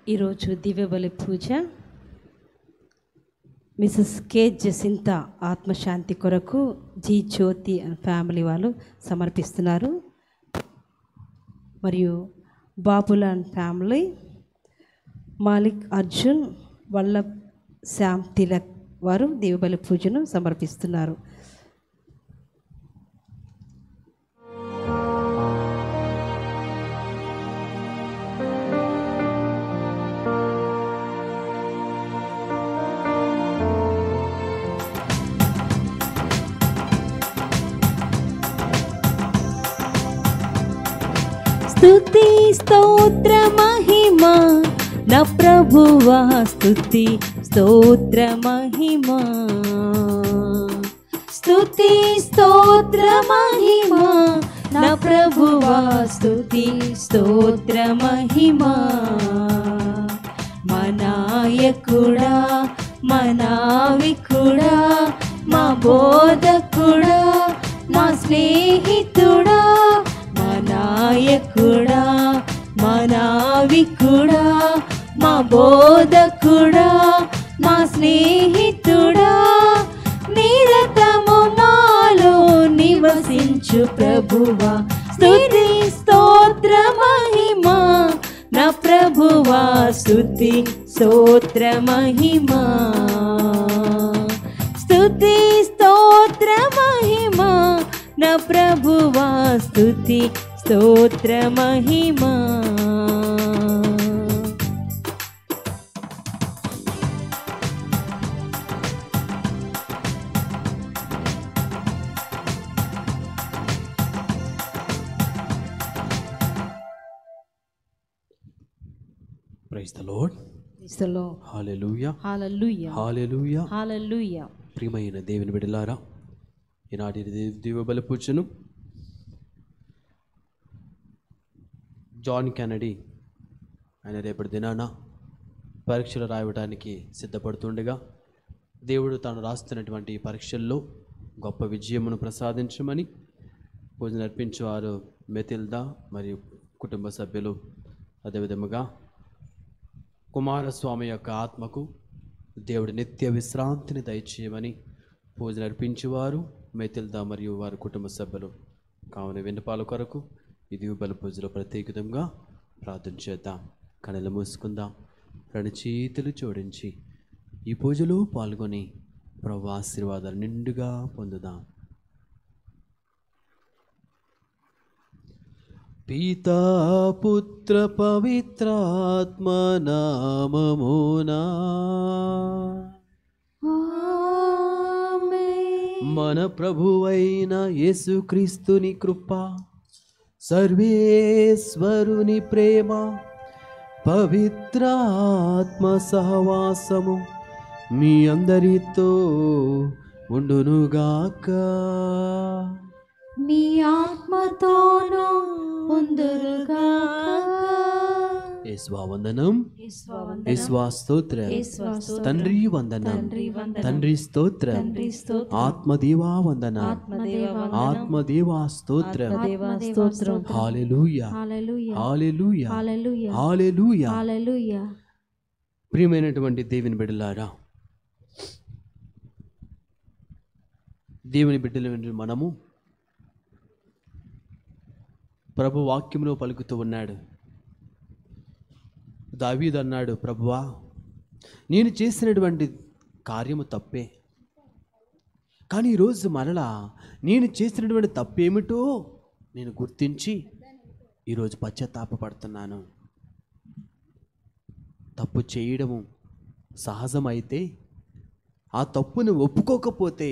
ఈరోజు దివ్యబలి పూజ మిసెస్ కే జసింత ఆత్మశాంతి కొరకు జీ జ్యోతి అండ్ ఫ్యామిలీ వాళ్ళు సమర్పిస్తున్నారు మరియు బాబుల అండ్ ఫ్యామిలీ మాలిక్ అర్జున్ వల్లభ్ శ్యామ్ తిలక్ వారు దివ్యబలి పూజను సమర్పిస్తున్నారు స్తుతి స్తోత్ర మహిమా నా ప్రభువా స్తుతి స్తోత్ర మహిమా స్తుతి స్తోత్ర మహిమా నా ప్రభువా స్తుతి స్తోత్ర మహిమా మనాయకుడా మనావికుడా మా బోధకుడా మా స్నేహితుడా మా నాయకుడా మా నావికుడా మా బోధకుడా మా స్నేహితుడా నిరతము మాలో నివసించు ప్రభువా స్తుతి స్తోత్ర మహిమా నా ప్రభువా స్తుతి స్తోత్ర మహిమా స్తుతి స్తోత్ర మహిమా నా ప్రభువా స్తుతి స్తోత్ర మహిమా ప్రైజ్ ద లార్డ్ క్రీస్తులో హాలెలూయా హల్లెలూయా హాలెలూయా హల్లెలూయా ప్రియమైన దేవుని బిడ్డలారా ఈనాటి ది- దివ్య బలి పూజను జాన్ కెనడీ ఆయన రేపటి దినాన పరీక్షలు రాయడానికి సిద్ధపడుతుండగా దేవుడు తాను రాస్తున్నటువంటి ఈ పరీక్షల్లో గొప్ప విజయమును ప్రసాదించమని పూజ నర్పించేవారు మెతిల్దా మరియు కుటుంబ సభ్యులు అదేవిధముగా కుమారస్వామి యొక్క ఆత్మకు దేవుడి నిత్య విశ్రాంతిని దయచేయమని పూజ నడిపించేవారు మెతిల్దా మరియు వారి కుటుంబ సభ్యులు కావున విన్నపాల కొరకు ఇది బలి పూజలో ప్రత్యేకంగా ప్రార్థన చేద్దాం కళలు మూసుకుందాం రెండు చేతులు జోడించి ఈ పూజలో పాల్గొని ప్రభు ఆశీర్వాదాలు నిండుగా పొందుదాం పితా పుత్ర పవిత్రాత్మ నామమునా మన ప్రభువైన యేసుక్రీస్తుని కృప సర్వేశ్వరుని ప్రేమ పవిత్రాత్మ సహవాసము మీ అందరితో ఉండునుగాక మీ ఆత్మతోనూ ఉందురుగా యేసువా వందనం యేసువా స్తోత్రం తండ్రి వందనం తండ్రి స్తోత్రం ఆత్మదేవా వందన ఆత్మదేవా స్తోత్రం స్తోత్రం hallelujah hallelujah hallelujah hallelujah hallelujah hallelujah ప్రియమైనటువంటి దేవుని బిడ్డలారా దేవుని బిడ్డల మనము ప్రభు వాక్యంలో పలుకుతూ ఉన్నాడు దావీదు అన్నాడు ప్రభువా నేను చేసినటువంటి కార్యము తప్పే కానీ ఈరోజు మరలా నేను చేసినటువంటి తప్పేమిటో నేను గుర్తించి ఈరోజు పశ్చాత్తాపడుతున్నాను తప్పు చేయడము సహజమైతే ఆ తప్పును ఒప్పుకోకపోతే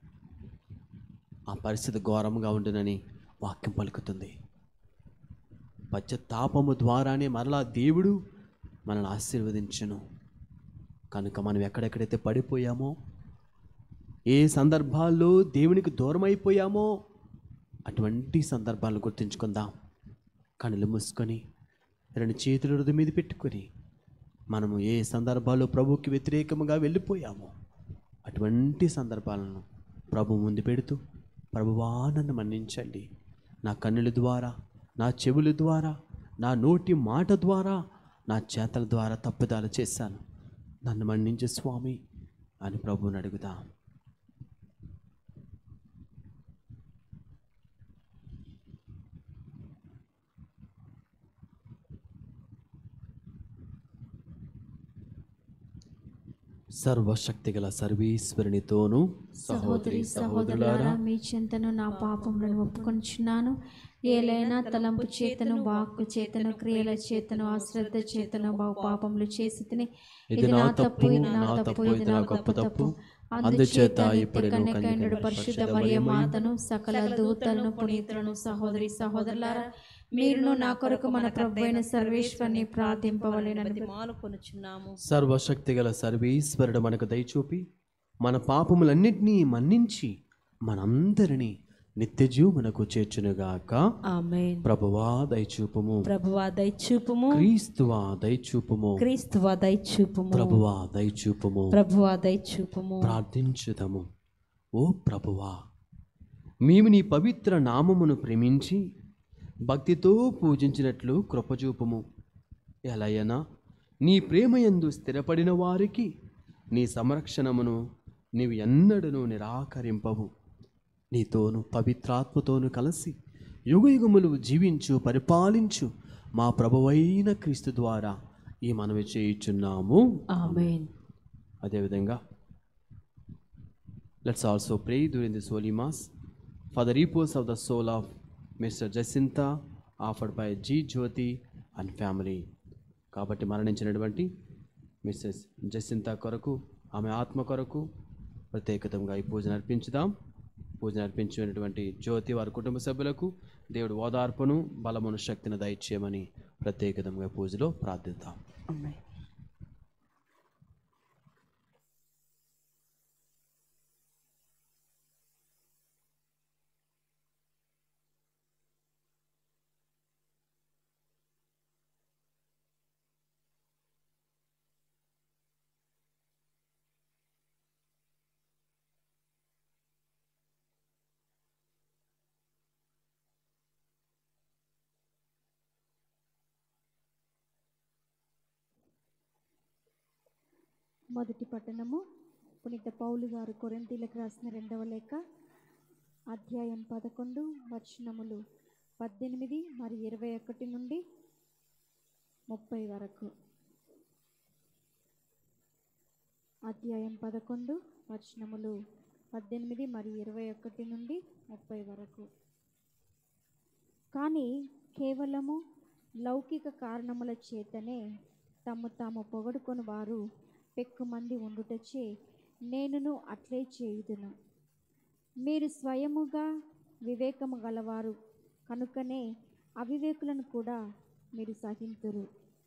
ఆ పరిస్థితి ఘోరంగా ఉండునని వాక్యం పలుకుతుంది పశ్చాత్తాపము ద్వారానే మరలా దేవుడు మనల్ని ఆశీర్వదించును కనుక మనం ఎక్కడెక్కడైతే పడిపోయామో ఏ సందర్భాల్లో దేవునికి దూరం అయిపోయామో అటువంటి సందర్భాలను గుర్తుంచుకుందాం కనులు మూసుకొని రెండు చేతులు హృదయం మీద పెట్టుకొని మనము ఏ సందర్భాల్లో ప్రభువుకి వ్యతిరేకముగా వెళ్ళిపోయామో అటువంటి సందర్భాలను ప్రభు ముందు పెడుతూ ప్రభువా నన్ను మన్నించండి నా కన్నుల ద్వారా నా చెవుల ద్వారా నా నోటి మాట ద్వారా నా చేతల ద్వారా తప్పుదాలు చేశాను నన్ను మన్నించు స్వామి అని ప్రభువుని అడుగుదాం సర్వశక్తిగల సర్వీశ్వరునితోనూ సహోదరి సహోదరులారా మీ చింతను నా పాపములను ఒప్పుకొంచున్నాను ఏలైనా తలంపు చేతను వాక్కు చేతను క్రియల చేతను అశ్రద్ధ చేతను బహు పాపములు చేసి తిని ఇది నా తప్పు నా తప్పు ఇది నా గొప్ప తప్పు అందుచేత ఇప్పుడు కన్యకైనడు పరిశుద్ధ మరియ మాతను సకల దూతలను పునీతులను సహోదరి సహోదరులారా మీరును నా కొరకు మన ప్రభు అయిన సర్వేశ్వరిని ప్రార్థింపవలెనని మాలు కొనుచున్నాము సర్వశక్తిగల సర్వీశ్వరుడు మనకు దయచూపి మన పాపములన్నిటినీ మన్నించి మనందరినీ నిత్యజీవమునకు చేర్చునుగాక ఆమేన్ ప్రభువా దయచూపుము ప్రభువా దయచూపుము క్రీస్తువా దయచూపుము క్రీస్తువా దయచూపుము ప్రభువా దయచూపుము ప్రభువా దయచూపుము ప్రార్థించుదము ఓ ప్రభువా మేము నీ పవిత్ర నామమును ప్రేమించి భక్తితో పూజించినట్లు కృపచూపుము ఎలయనా నీ ప్రేమయందు స్థిరపడిన వారికి నీ సంరక్షణమును నీవు ఎన్నడూ నిరాకరింపవు నీతోను పవిత్రాత్మతోను కలిసి యుగయుగములు జీవించు పరిపాలించు మా ప్రభువైన క్రీస్తు ద్వారా ఈ మనవి చేయుచున్నాము ఆమేన్ అదేవిధంగా let's also pray during this holy mass for the repose of the soul of mister Jacinta offered by G Jyothi and family కాబట్టి మరణించినటువంటి మిస్సెస్ జసింతా కొరకు ఆమె ఆత్మ కొరకు ప్రత్యేకతంగా ఈ పూజను అర్పించుదాం పూజను అర్పించినటువంటి జ్యోతి వారి కుటుంబ సభ్యులకు దేవుడు ఓదార్పును బలమును శక్తిని దయచేయమని ప్రత్యేకతంగా పూజలో ప్రార్థిద్దాం ఆమేన్ మొదటి పట్టణము పునీత పౌలు గారు కొరింతీలకు రాసిన రెండవ లేఖ అధ్యాయం పదకొండు వచనములు పద్దెనిమిది మరి ఇరవై ఒకటి నుండి ముప్పై వరకు అధ్యాయం పదకొండు వచనములు పద్దెనిమిది మరి ఇరవై ఒకటి నుండి ముప్పై వరకు కానీ కేవలము లౌకిక కారణముల చేతనే తమ్ము తాము పొగడుకొని వారు పెక్కుమంది ఉండుటచే నేనును అట్లే చేయుదును మీరు స్వయముగా వివేకము గలవారు కనుకనే అవివేకులను కూడా మీరు సహింతురు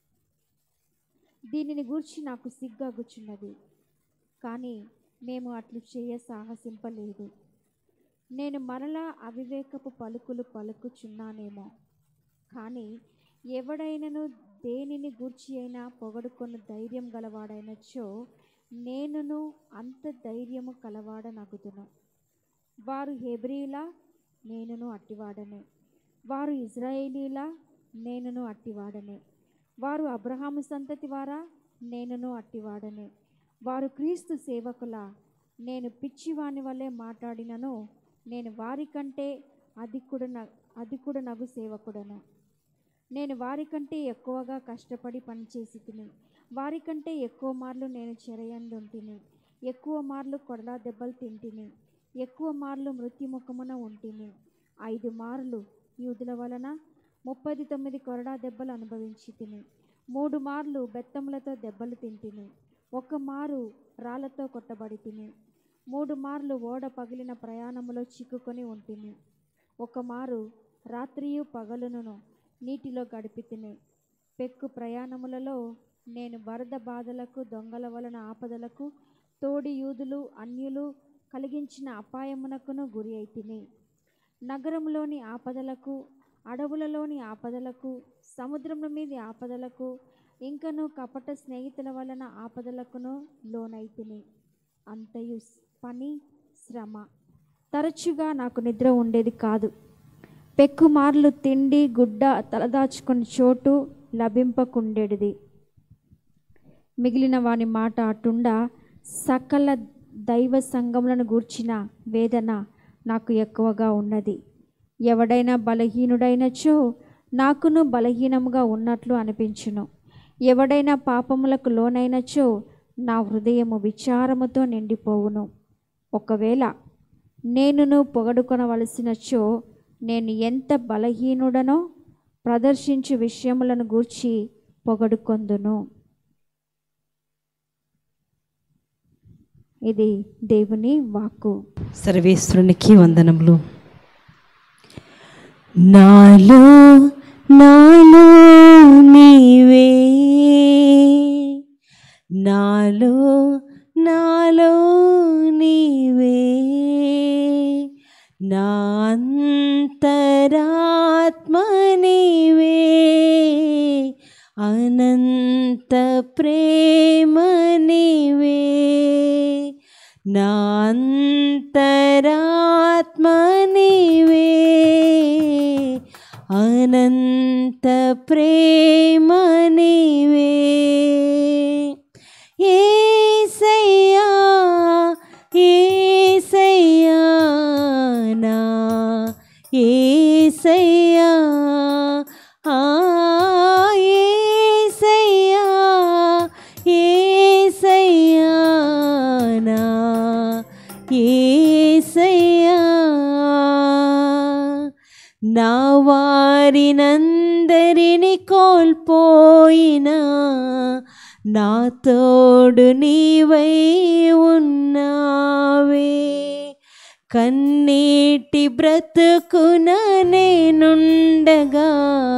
దీనిని గూర్చి నాకు సిగ్గగుచున్నది కానీ మేము అట్లు చేయ సాహసింపలేదు నేను మరలా అవివేకపు పలుకులు పలుకుచున్నానేమో కానీ ఎవడైనను దేనిని గూర్చి అయినా పొగడుకొను ధైర్యం గలవాడైనచో నేనును అంత ధైర్యము కలవాడనగుదును వారు హెబ్రియులా నేనును అట్టివాడనే వారు ఇజ్రాయేలీలా నేనును అట్టివాడనే వారు అబ్రహాము సంతతి వారా నేనును అట్టివాడనే వారు క్రీస్తు సేవకుల నేను పిచ్చివాని వలె మాట్లాడినను నేను వారికంటే అధికుడు అధికుడు నగు సేవకుడను నేను వారికంటే ఎక్కువగా కష్టపడి పనిచేసి తిని వారికంటే ఎక్కువ మార్లు నేను చెరయందుంటిని ఎక్కువ మార్లు కొడలా దెబ్బలు తింటిని ఎక్కువ మార్లు మృత్యుముఖమున ఉంటిని ఐదు మార్లు యూదుల వలన ముప్పది తొమ్మిది కొరడా దెబ్బలు అనుభవించి తిని మూడు మార్లు బెత్తములతో దెబ్బలు తింటిని ఒక మారు రాళ్లతో కొట్టబడి తిని మూడు మార్లు ఓడ పగిలిన ప్రయాణములో చిక్కుకొని ఉంటిని ఒక మారు రాత్రియు పగలును నీటిలో గడిపి తిని పెక్కు ప్రయాణములలో నేను వరద బాధలకు దొంగల వలన ఆపదలకు తోడి యూదులు అన్యులు కలిగించిన అపాయమునకును గురి అయితిని నగరంలోని ఆపదలకు అడవులలోని ఆపదలకు సముద్రముల మీది ఆపదలకు ఇంకను కపట స్నేహితుల వలన ఆపదలకును లోనైతిని అంతయు పని శ్రమ తరచుగా నాకు నిద్ర ఉండేది కాదు పెక్కుమార్లు తిండి గుడ్డ తలదాచుకుని చోటు లభింపకుండెడిది మిగిలిన వాని మాట అటుండా సకల దైవ సంగములను గూర్చిన వేదన నాకు ఎక్కువగా ఉన్నది ఎవడైనా బలహీనుడైనచో నాకును బలహీనముగా ఉన్నట్లు అనిపించును ఎవడైనా పాపములకు లోనైనచో నా హృదయము విచారముతో నిండిపోవును ఒకవేళ నేనును పొగడుకొనవలసినచో నేను ఎంత బలహీనుడనో ప్రదర్శించు విషయములను గూర్చి పొగడుకొందును ఇది దేవుని వాక్కు సర్వేశ్వరునికి వందనములు నాలో నాలో నీవే నాలో నాలో నీవే నా అంతరాత్మ నీవే అనంత ప్రేమ నీవే నా అంతరాత్మ నీవే అనంత ప్రేమ నీవే ఏసయ్యా ఏసయ్యా నా ఏసయ్యా ఆ ఏసయ్యా ఏసయ్యా నా ఏసయ్యా నా వారినందరిని కోల్పోయినా నా తోడు నీవై ఉన్నావే కన్నీటి బ్రతుకున నేనుండగా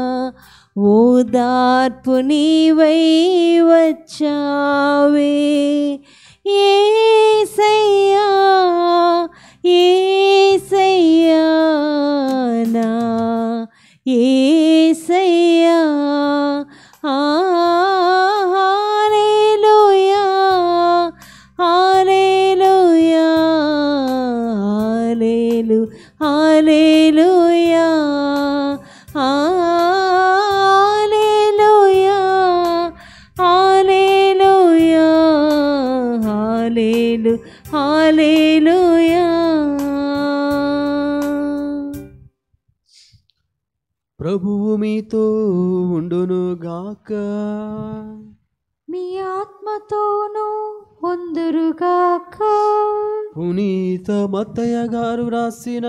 ఓదార్పు నీవై వచ్చావే ఏసయ్యా ఏసయ్యా నా ఏసయ్యా హల్లెలూయా హల్లెలూయా హల్లెలు హల్లెలూయా హల్లెలూయా హల్లెలూయా హల్లెలు హల్లెలూయా ప్రభువు మీతో ఉండునుగాక మీ ఆత్మతోనూ పొందురుగాక పునీత మత్తయ్య గారు రాసిన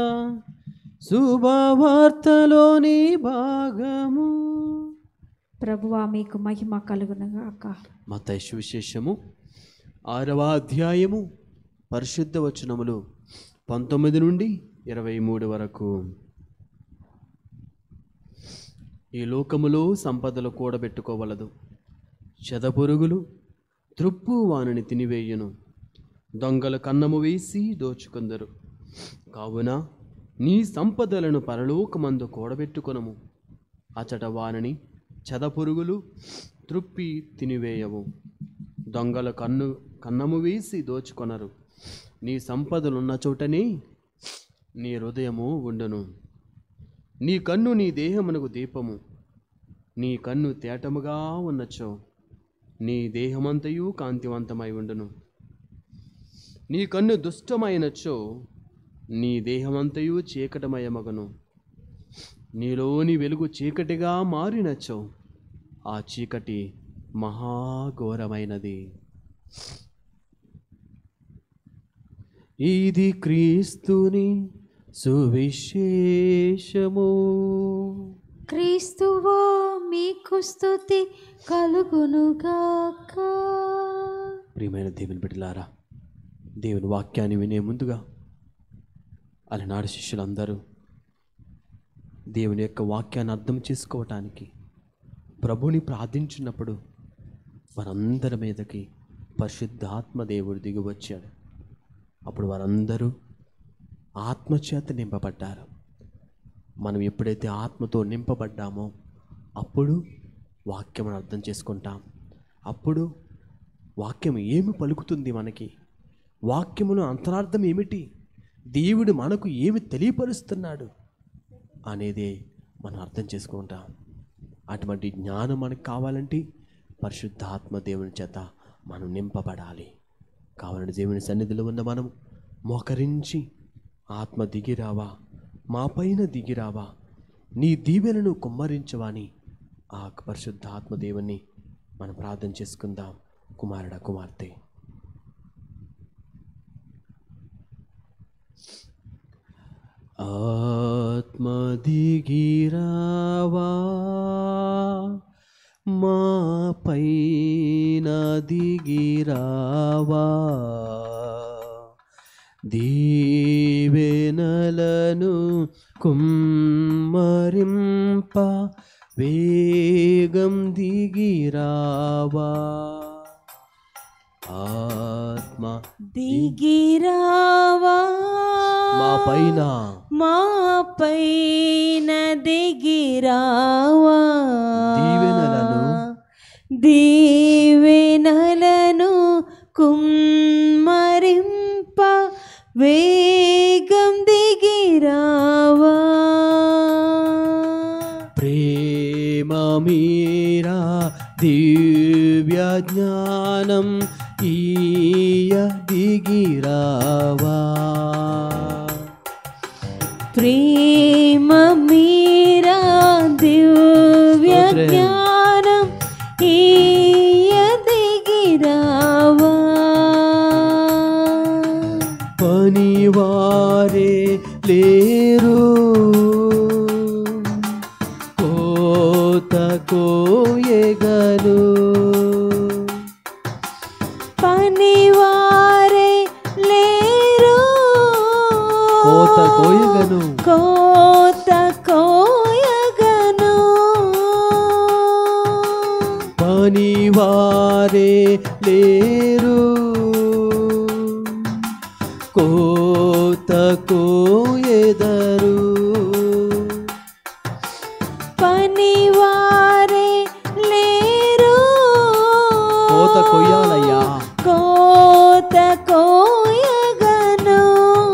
శుభవార్తలోని భాగము ప్రభువా మీకు మహిమ కలుగునుగాక మత్తయి సువిశేషము ఆరవ అధ్యాయము పరిశుద్ధ వచనములు పంతొమ్మిది నుండి ఇరవై మూడు వరకు ఈ లోకములో సంపదలు కూడబెట్టుకోవలదు చెదపురుగులు త్రుప్పు వానిని తినివేయును దొంగల కన్నము వేసి దోచుకుందరు కావున నీ సంపదలను పరలోకమందు కూడబెట్టుకొనము అచట వానిని చెదపురుగులు త్రుప్పి తినివేయవు దొంగల కన్ను కన్నము వేసి దోచుకొనరు నీ సంపదలున్న చోటనే నీ హృదయము ఉండును నీ కన్ను నీ దేహమునకు దీపము నీ కన్ను తేటముగా ఉన్నచో నీ దేహమంతయు కాంతివంతమై ఉండును నీ కన్ను దుష్టమైనచో నీ దేహమంతయు చీకటమయమగను నీలోని వెలుగు చీకటిగా మారినచో ఆ చీకటి మహాఘోరమైనది ఇది క్రీస్తుని సువిశేషము క్రీస్తువా మీకు స్తుతి కలుగునుగాక ప్రియమైన దేవుని బిడ్డలారా దేవుని వాక్యాన్ని వినే ముందుగా అలనాడు శిష్యులందరూ దేవుని యొక్క వాక్యాన్ని అర్థం చేసుకోవటానికి ప్రభుని ప్రార్థించినప్పుడు వారందరి మీదకి పరిశుద్ధాత్మ దేవుడు దిగి వచ్చాడు అప్పుడు వారందరూ ఆత్మచేత నింపబడ్డారు మనం ఎప్పుడైతే ఆత్మతో నింపబడ్డామో అప్పుడు వాక్యమును అర్థం చేసుకుంటాం అప్పుడు వాక్యం ఏమి పలుకుతుంది మనకి వాక్యములో అంతరార్థం ఏమిటి దేవుడు మనకు ఏమి తెలియపరుస్తున్నాడు అనేది మనం అర్థం చేసుకుంటాం అటువంటి జ్ఞానం మనకు కావాలంటే పరిశుద్ధాత్మ దేవుని చేత మనం నింపబడాలి కావాలని దేవుని సన్నిధిలో ఉన్న మనం మోకరించి ఆత్మ దిగిరావా మా పైన దిగిరావా నీ దీవెనను కుమ్మరించవని ఆ పరిశుద్ధ ఆత్మదేవుని మనం ప్రార్థన చేసుకుందాం కుమారుడ కుమార్తె ఆత్మ దిగిరావా మా పైన దిగిరావా దీవెనలను కుమ్మరింప వేగం దిగిరావా ఆత్మ దిగిరావా మా పైన మా పైన దిగిరావా దీవెనలను దీవెనలను కుమ్మరింప వేగం దిగిరావా ప్రేమ మీరా దివ్య జ్ఞానం ఈయ దిగిరావా ప్రేమ మీరా దివ్య స్తోత్రం. జ్ఞానం ఈయ దిగిరావా పనివారే లేరు కోత కోయగలు పనివారే లేరు కోత కోయగను కోత కోయగను పనివారే లేరు కోత కోయెదరు పనివారే లేరు కోత కొయ్యాలయ్యా కోత కోయగను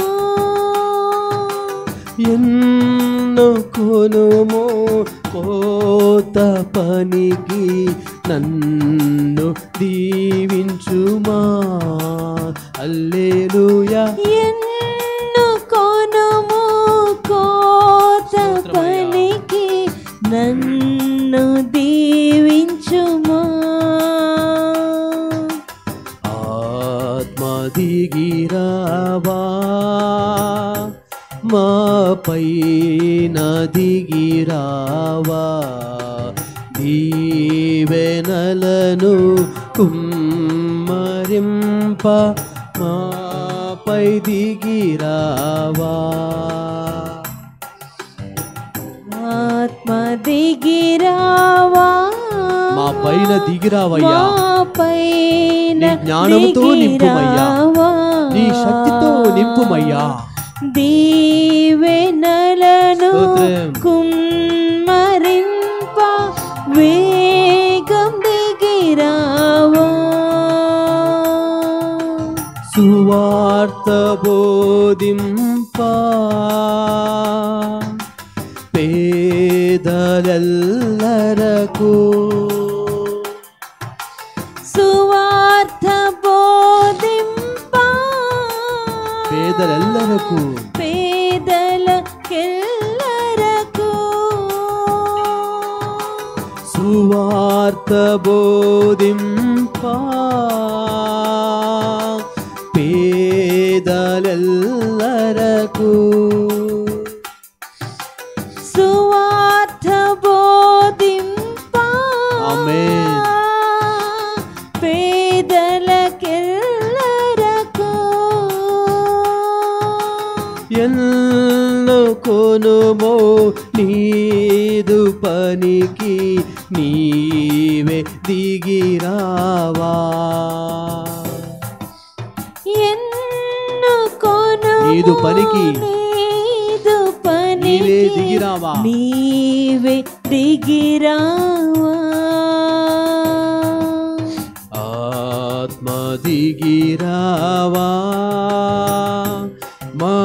ఎన్ను కొనుమో కోత పనికి నన్ను దీవించుమా అల్లేలుయా ఎన్నుకొనుము కోత పనికి నన్ను దీవించుమా ఆత్మ దిగిరావా మా పైన దిగిరావా దీవెనలను కుమ్మరింప మాపై దిగిరావా ఆత్మ దిగిరావా మా పైన దిగిరావయ్యా మా పైన నీ జ్ఞానముతో నింపుమయ్యా. దిగిరావా. నీ శక్తితో నింపుమయ్యా దీవెనలను స్తోత్రం. కుమ్మరింప వేగం దిగిరావా సువార్త బోధింప పేదలెల్లరకు సువార్త బోధింప పేదలెల్లరకు పేదల కెల్లరకు సువార్త బోధింప పేదలెల్లరకు సువార్త బోధింప ఆమేన్. పేదలకెల్లరకు ఎల్లు కొనుమో నీదు పనికి నీవే దిగిరావా ఎన్నుకొను నీదు పనికి నీదు పనికి నీవే దిగిరావా నీవే దిగిరావా ఆత్మ దిగిరావా మా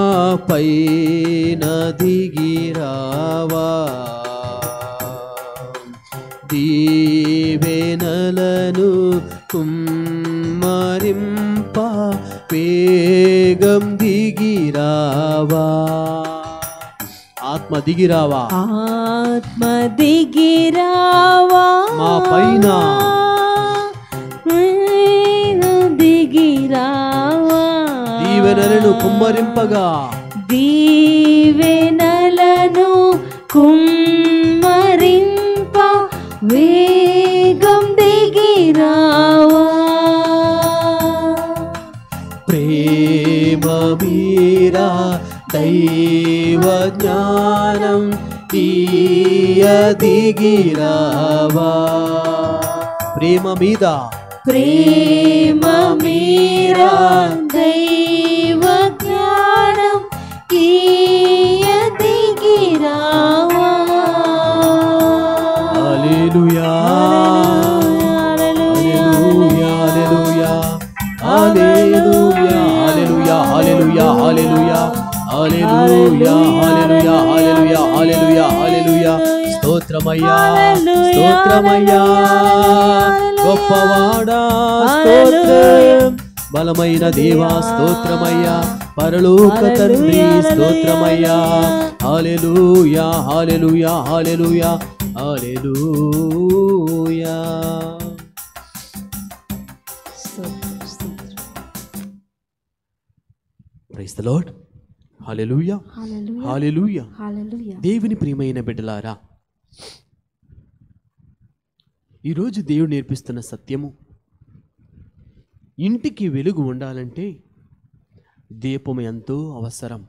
పైన దిగిరావా దీవెనలను కుమ్మరింప వేగం దిగిరావా ఆత్మ దిగిరావా ఆత్మ దిగిరావా మా పైన. పైన దిగిరావా దీవెనలను కుమ్మరింపగా దీవెనలను కుమ్మరింప వేగం దిగిరావా ప్రేమ మీరా దైవ జ్ఞానం తీయ దిగిరావా ప్రేమ మీద ప్రేమ మీరా దైవ జ్ఞానం తీయ దిగిరావా హల్లెలూయా hallelujah hallelujah hallelujah hallelujah hallelujah hallelujah hallelujah hallelujah hallelujah హల్లెలూయా స్తోత్రమయ్యా స్తోత్రమయ్యా గొప్పవాడా స్తోత్రం బలమైన దేవా స్తోత్రమయ్యా పరలోక తండ్రి స్తోత్రమయ్యా hallelujah hallelujah hallelujah hallelujah praise the lord hallelujah hallelujah hallelujah దేవుని ప్రియమైన బిడ్డలారా ఈరోజు దేవుడు నేర్పిస్తున్న సత్యము ఇంటికి వెలుగు ఉండాలంటే దీపం ఎంతో అవసరం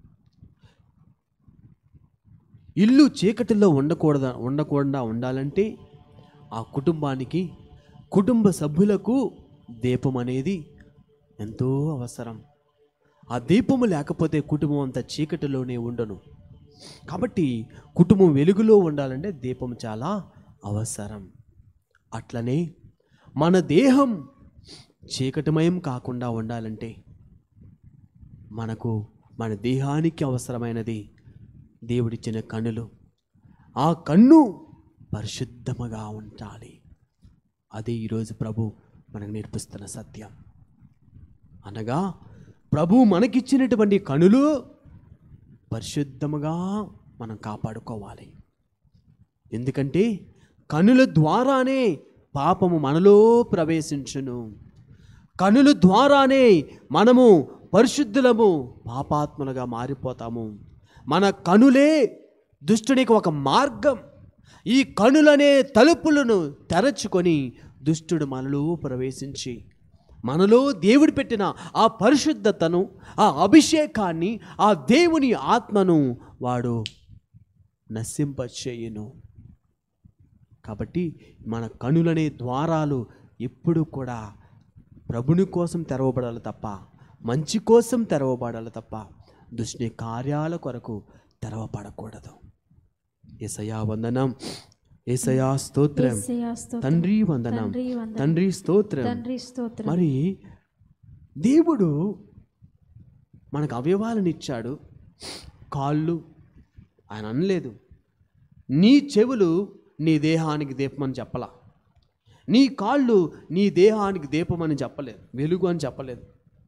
ఇల్లు చీకటిలో ఉండకూడద ఉండకుండా ఉండాలంటే ఆ కుటుంబానికి కుటుంబ సభ్యులకు దీపం అనేది ఎంతో అవసరం ఆ దీపము లేకపోతే కుటుంబం అంతా చీకటిలోనే ఉండను కాబట్టి కుటుంబం వెలుగులో ఉండాలంటే దీపం చాలా అవసరం అట్లనే మన దేహం చీకటిమయం కాకుండా ఉండాలంటే మనకు మన దేహానికి అవసరమైనది దేవుడిచ్చిన కన్నులు ఆ కన్ను పరిశుద్ధముగా ఉండాలి అదే ఈరోజు ప్రభు మనకు నేర్పిస్తున్న సత్యం అనగా ప్రభు మనకిచ్చినటువంటి కనులు పరిశుద్ధముగా మనం కాపాడుకోవాలి ఎందుకంటే కనుల ద్వారానే పాపము మనలో ప్రవేశించును కనుల ద్వారానే మనము పరిశుద్ధులము పాపాత్మలుగా మారిపోతాము మన కనులే దుష్టునికి ఒక మార్గం ఈ కనులనే తలుపులను తెరచుకొని దుష్టుడు మనలో ప్రవేశించి మనలో దేవుడు పెట్టిన ఆ పరిశుద్ధతను ఆ అభిషేకాన్ని ఆ దేవుని ఆత్మను వాడు నశింపచేయును కాబట్టి మన కనులనే ద్వారాలు ఎప్పుడు కూడా ప్రభుని కోసం తెరవబడాలి తప్ప మంచి కోసం తెరవబడాలి తప్ప దుష్ని కార్యాల కొరకు తెరవబడకూడదు ఏసయా వందనం ఏసయా స్తోత్రం యేసయ్యా స్తోత్రం. తండ్రి వందనం తండ్రి వందనం. తండ్రి స్తోత్రం తండ్రి స్తోత్రం మరి దేవుడు మనకు అవయవాలను ఇచ్చాడు కాళ్ళు ఆయన అనలేదు నీ చెవులు నీ దేహానికి దీపమని చెప్పలా నీ కాళ్ళు నీ దేహానికి దీపమని చెప్పలేదు వెలుగు అని చెప్పలేదు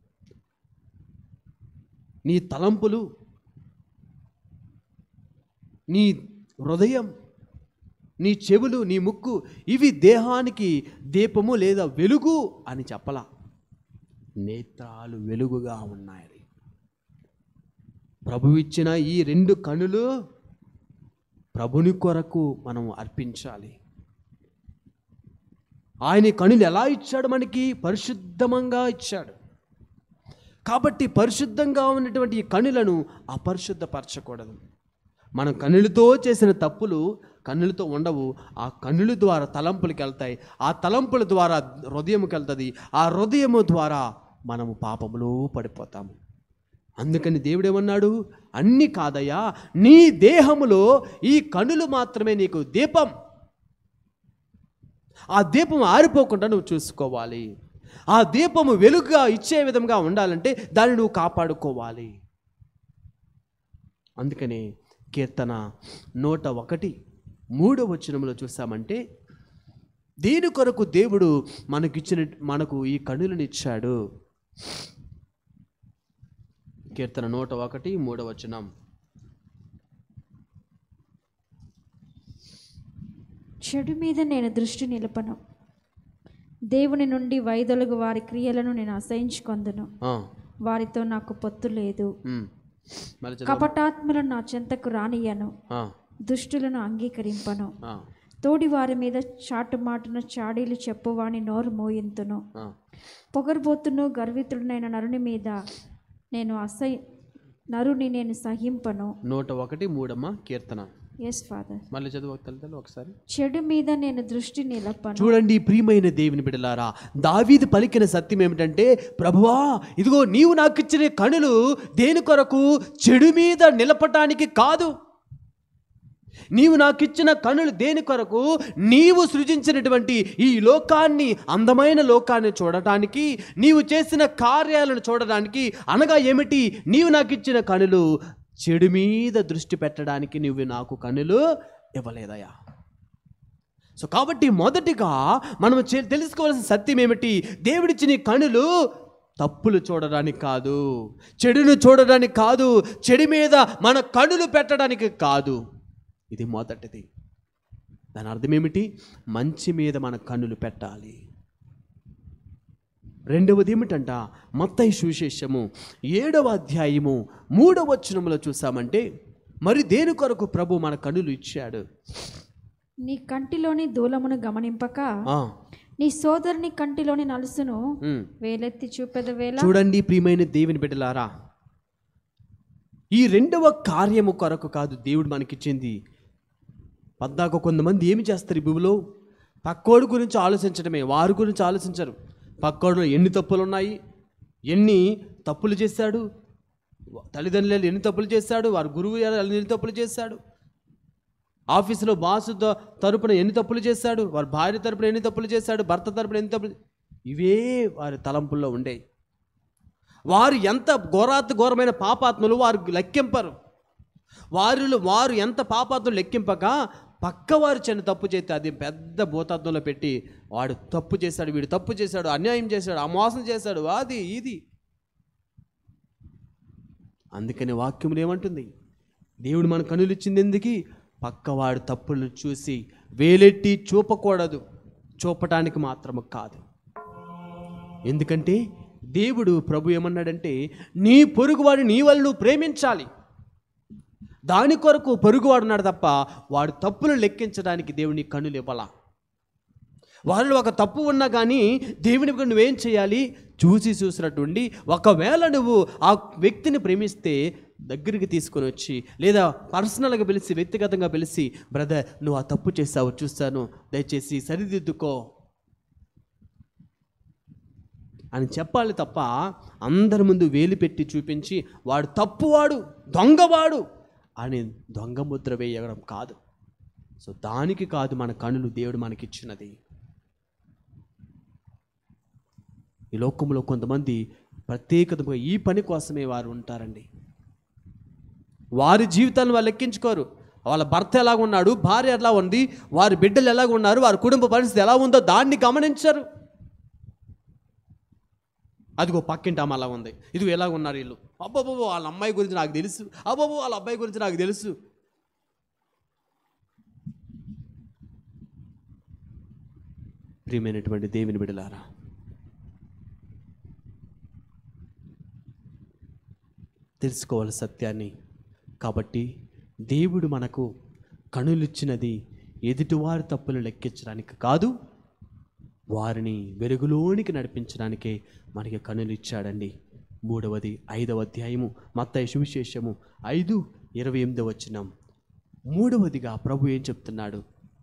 నీ తలంపులు నీ హృదయం నీ చెవులు నీ ముక్కు ఇవి దేహానికి దీపము లేదా వెలుగు అని చెప్పలా నేత్రాలు వెలుగుగా ఉన్నాయి ప్రభు ఇచ్చిన ఈ రెండు కనులు ప్రభుని కొరకు మనం అర్పించాలి ఆయన ఈ కనులు ఎలా ఇచ్చాడు మనకి పరిశుద్ధమంగా ఇచ్చాడు కాబట్టి పరిశుద్ధంగా ఉన్నటువంటి ఈ కనులను అపరిశుద్ధపరచకూడదు మనం కన్నులతో చేసిన తప్పులు కన్నులతో ఉండవు ఆ కన్నుల ద్వారా తలంపులకు వెళ్తాయి ఆ తలంపుల ద్వారా హృదయంకి వెళ్తుంది ఆ హృదయము ద్వారా మనము పాపములో పడిపోతాము అందుకని దేవుడు ఏమన్నాడు అన్ని కాదయ్యా నీ దేహములో ఈ కనులు మాత్రమే నీకు దీపం ఆ దీపం ఆరిపోకుండా నువ్వు చూసుకోవాలి ఆ దీపము వెలుగుగా ఇచ్చే విధంగా ఉండాలంటే దాన్ని నువ్వు కాపాడుకోవాలి అందుకనే కీర్తన నూట ఒకటి మూడో వచనంలో చూసామంటే దేని కొరకు దేవుడు మనకిచ్చిన మనకు ఈ కనులను ఇచ్చాడు కీర్తన నూట ఒకటి మూడవ వచనం చెడు మీద నేను దృష్టి నిలపను దేవుని నుండి వైదొలుగు వారి క్రియలను నేను అసహించుకొందును ఆ, వారితో నాకు పొత్తు లేదు ఉమ్. మళ్ళీ చదువు. కపటాత్మలను నా చెంతకు రానియను ఆ, దుష్టులను అంగీకరింపను ఆ, తోడి వారి మీద చాటుమాటున చాడీలు చెప్పువాని నోరు మోయింతును ఆ. పొగరబోతును గర్వితుడనైన నరుని మీద నేను అసహ్య నరుని నేను సహింపను నూట ఒకటి మూడమ్మ కీర్తన ఎస్ ఫాదర్ మళ్ళీ చదువు తల్లి ఒకసారి చెడు మీద నేను దృష్టి నిలపను చూడండి ప్రియమైన దేవుని బిడలారా దావీదు పలికిన సత్యం ఏమిటంటే ప్రభువా ఇదిగో నీవు నాకు ఇచ్చిన కనులు దేని కొరకు చెడు మీద నిలపటానికి కాదు నీవు నాకు ఇచ్చిన కనులు దేని కొరకు నీవు సృజించినటువంటి ఈ లోకాన్ని అందమైన లోకాన్ని చూడటానికి నీవు చేసిన కార్యాలను చూడడానికి అనగా ఏమిటి నీవు నాకు ఇచ్చిన కనులు చెడు మీద దృష్టి పెట్టడానికి నువ్వు నాకు కనులు ఇవ్వలేదయా సో కాబట్టి మొదటిగా మనం చే- తెలుసుకోవాల్సిన సత్యం ఏమిటి దేవుడిచ్చిన ఈ కనులు తప్పులు చూడడానికి కాదు చెడును చూడడానికి కాదు చెడు మీద మన కనులు పెట్టడానికి కాదు ఇది మొదటిది దాని అర్థం ఏమిటి మంచి మీద మన కన్నులు పెట్టాలి రెండవది ఏమిటంట మత్తయి సువిశేషము ఏడవ అధ్యాయము మూడవ వచనములో చూసామంటే మరి దేని కొరకు ప్రభు మన కనులు ఇచ్చాడు నీ కంటిలోని దూలమును గమనింపక ఆ, నీ సోదరుని కంటిలోని నలుసును ఉమ్. వేలెత్తి చూపెద వేళ చూడండి ప్రియమైన దేవుని బిడ్డలారా ఈ రెండవ కార్యము కొరకు కాదు దేవుడు మనకిచ్చింది పద్దాక కొంతమంది ఏమి చేస్తారు ఈ భూమిలో పక్కోడు గురించి ఆలోచించడమే వారి గురించి ఆలోచించరు పక్కోడు ఎన్ని తప్పులు ఉన్నాయి ఎన్ని తప్పులు చేశాడు తల్లిదండ్రులు ఎన్ని తప్పులు చేశాడు వారి గురువు ఎన్ని తప్పులు చేశాడు ఆఫీసులో బాసు త- తరపున ఎన్ని తప్పులు చేశాడు వారి భార్య తరపున ఎన్ని తప్పులు చేశాడు భర్త తరపున ఎన్ని తప్పులు ఇవే వారి తలంపుల్లో ఉండేవి వారు ఎంత ఘోరాతి ఘోరమైన పాపాత్మలు వారు లెక్కింపరు వారిలో వారు ఎంత పాపాత్మలు లెక్కింపక పక్కవారు చిన్న తప్పు చేస్తే అది పెద్ద భూతాత్మంలో పెట్టి వాడు తప్పు చేశాడు వీడు తప్పు చేశాడు అన్యాయం చేశాడు ఆ మోసం చేశాడు అది ఇది అందుకని వాక్యములు ఏమంటుంది దేవుడు మన కనులు ఇచ్చింది ఎందుకు పక్కవాడు తప్పులను చూసి వేలెట్టి చూపకూడదు చూపటానికి మాత్రము కాదు ఎందుకంటే దేవుడు ప్రభు ఏమన్నాడంటే నీ పొరుగువాడు నీ వల్ల నువ్వు ప్రేమించాలి దాని కొరకు పొరుగువాడు ఉన్నాడు తప్ప వాడు తప్పులు లెక్కించడానికి దేవుని కనులు ఇవ్వాల వారిలో ఒక తప్పు ఉన్నా కానీ దేవుని వైపు నువ్వేం చేయాలి చూసి చూసినట్టుండి ఒకవేళ నువ్వు ఆ వ్యక్తిని ప్రేమిస్తే దగ్గరికి తీసుకొని వచ్చి లేదా పర్సనల్గా పిలిచి వ్యక్తిగతంగా పిలిచి బ్రదర్ నువ్వు ఆ తప్పు చేసావు చూస్తాను దయచేసి సరిదిద్దుకో అని చెప్పాలి తప్ప అందరి ముందు వేలు పెట్టి చూపించి వాడు తప్పువాడు దొంగవాడు అని దొంగ ముద్ర వేయడం కాదు సో దానికి కాదు మన కనులు దేవుడు మనకిచ్చినది ఈ లోకంలో కొంతమంది ప్రత్యేకతగా ఈ పని కోసమే వారు ఉంటారండి వారి జీవితాన్ని వాళ్ళు లెక్కించుకోరు వాళ్ళ భర్త ఎలా ఉన్నాడు భార్య ఎలా ఉంది వారి బిడ్డలు ఎలా ఉన్నారు వారి కుటుంబ పరిస్థితి ఎలా ఉందో దాన్ని గమనించరు అదిగో పక్కింటి ఆమె అలా ఉంది ఇదిగో ఎలా ఉన్నారు వీళ్ళు అబ్బాబో వాళ్ళ అమ్మాయి గురించి నాకు తెలుసు అబ్బాబో వాళ్ళ అబ్బాయి గురించి నాకు తెలుసు ప్రియమైనటువంటి దేవుని బిడలారా తెలుసుకోవాలి సత్యాన్ని కాబట్టి దేవుడు మనకు కనులిచ్చినది ఎదుటివారి తప్పులు లెక్కించడానికి కాదు వారిని వెలుగులోనికి నడిపించడానికే మనకి కనులు ఇచ్చాడండి మూడవది ఐదవ అధ్యాయము మత్తయి సువిశేషము ఐదు ఇరవై ఎనిమిది వచ్చినాం మూడవదిగా ప్రభు ఏం చెప్తున్నాడు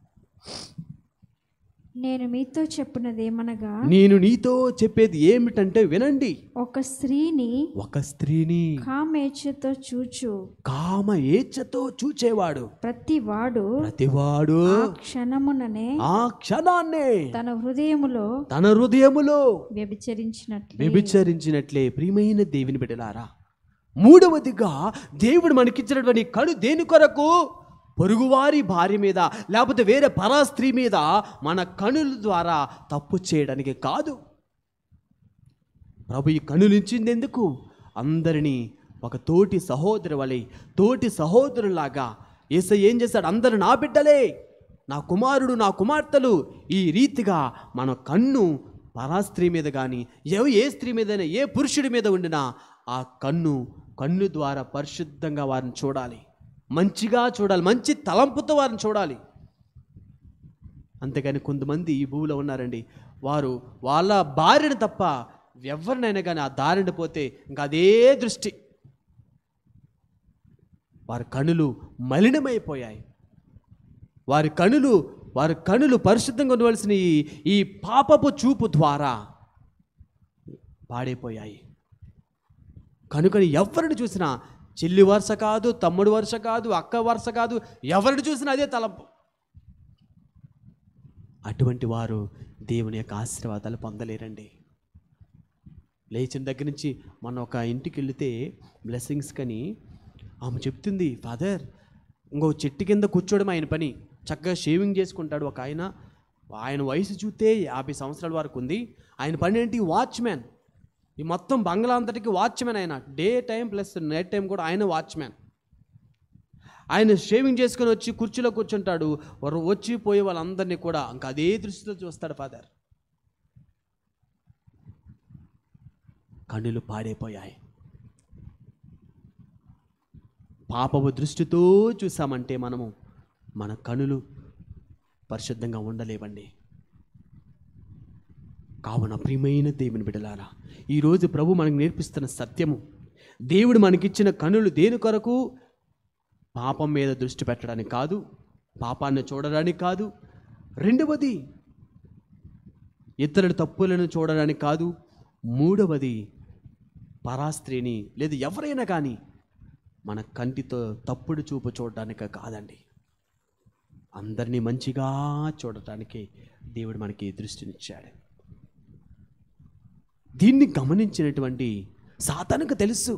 నేను మీతో చెప్పినదేమనగా నేను నీతో చెప్పేది ఏమిటంటే వినండి ఒక స్త్రీని ఒక స్త్రీని కామేచ్ఛతో చూచు కామ ఏచ్ఛతో చూచేవాడు ప్రతి వాడు ప్రతివాడు ఆ క్షణముననే ఆ క్షణాన్నే తన హృదయములో తన హృదయములో వ్యభిచరించినట్లు వ్యభిచరించినట్లే ప్రియమైన దేవుని బిడ్డలారా మూడవదిగా దేవుడు మనకిచ్చినటువంటి కడు దేని కొరకు పొరుగువారి భార్య మీద లేకపోతే వేరే పరా స్త్రీ మీద మన కనుల ద్వారా తప్పు చేయడానికి కాదు ప్రభు ఈ కనులించింది ఎందుకు అందరినీ ఒక తోటి సహోదరు వలె తోటి సహోదరులాగా ఏసై ఏం చేశాడు అందరు నా బిడ్డలే నా కుమారుడు నా కుమార్తెలు ఈ రీతిగా మన కన్ను పరా స్త్రీ మీద కానీ ఏ ఏ స్త్రీ మీదైనా ఏ పురుషుడి మీద ఉండినా ఆ కన్ను కన్ను ద్వారా పరిశుద్ధంగా వారిని చూడాలి మంచిగా చూడాలి మంచి తలంపుతో వారిని చూడాలి అంతేగాని కొంతమంది ఈ భూమిలో ఉన్నారండి వారు వాళ్ళ భార్యను తప్ప ఎవరినైనా కానీ ఆ దారిని పోతే ఇంకా అదే దృష్టి వారి కనులు మలినమైపోయాయి వారి కనులు వారి కనులు పరిశుద్ధంగా ఉండవలసిన ఈ ఈ పాపపు చూపు ద్వారా పాడైపోయాయి కనుకని ఎవరిని చూసినా చెల్లి వరుస కాదు తమ్ముడు వరుస కాదు అక్క వరుస కాదు ఎవరిని చూసినా అదే తలంపు అటువంటి వారు దేవుని యొక్క ఆశీర్వాదాలు పొందలేరండి లేచిన దగ్గర నుంచి మన ఒక ఇంటికి వెళితే బ్లెస్సింగ్స్ కని ఆమె చెప్తుంది ఫాదర్ ఇంకో చెట్టు కింద కూర్చోవడం ఆయన పని చక్కగా షేవింగ్ చేసుకుంటాడు ఒక ఆయన ఆయన వయసు చూస్తే యాభై సంవత్సరాల వరకు ఉంది ఆయన పని ఏంటి వాచ్మ్యాన్ ఈ మొత్తం బంగ్లా అంతటికి వాచ్మ్యాన్ ఆయన day time plus night time కూడా ఆయన వాచ్మ్యాన్ ఆయన షేవింగ్ చేసుకొని వచ్చి కుర్చీలో కూర్చుంటాడు వారు వచ్చి పోయే వాళ్ళందరినీ కూడా ఇంకా అదే దృష్టితో చూస్తాడు ఫాదర్ కన్నులు పాడైపోయాయి పాపపు దృష్టితో చూసామంటే మనము మన కనులు పరిశుద్ధంగా ఉండలేవండి కావున ప్రియమైన దేవుని బిడలారా ఈరోజు ప్రభు మనకు నేర్పిస్తున్న సత్యము దేవుడు మనకిచ్చిన కనులు దేని కొరకు పాపం మీద దృష్టి పెట్టడానికి కాదు పాపాన్ని చూడడానికి కాదు రెండవది ఇతరుల తప్పులను చూడడానికి కాదు మూడవది పరాస్త్రీని లేదా ఎవరైనా కానీ మన కంటితో తప్పుడు చూపు చూడడానికి కాదండి అందరినీ మంచిగా చూడటానికి దేవుడు మనకి దృష్టినిచ్చాడు దీన్ని గమనించినటువంటి సాతానుకు తెలుసు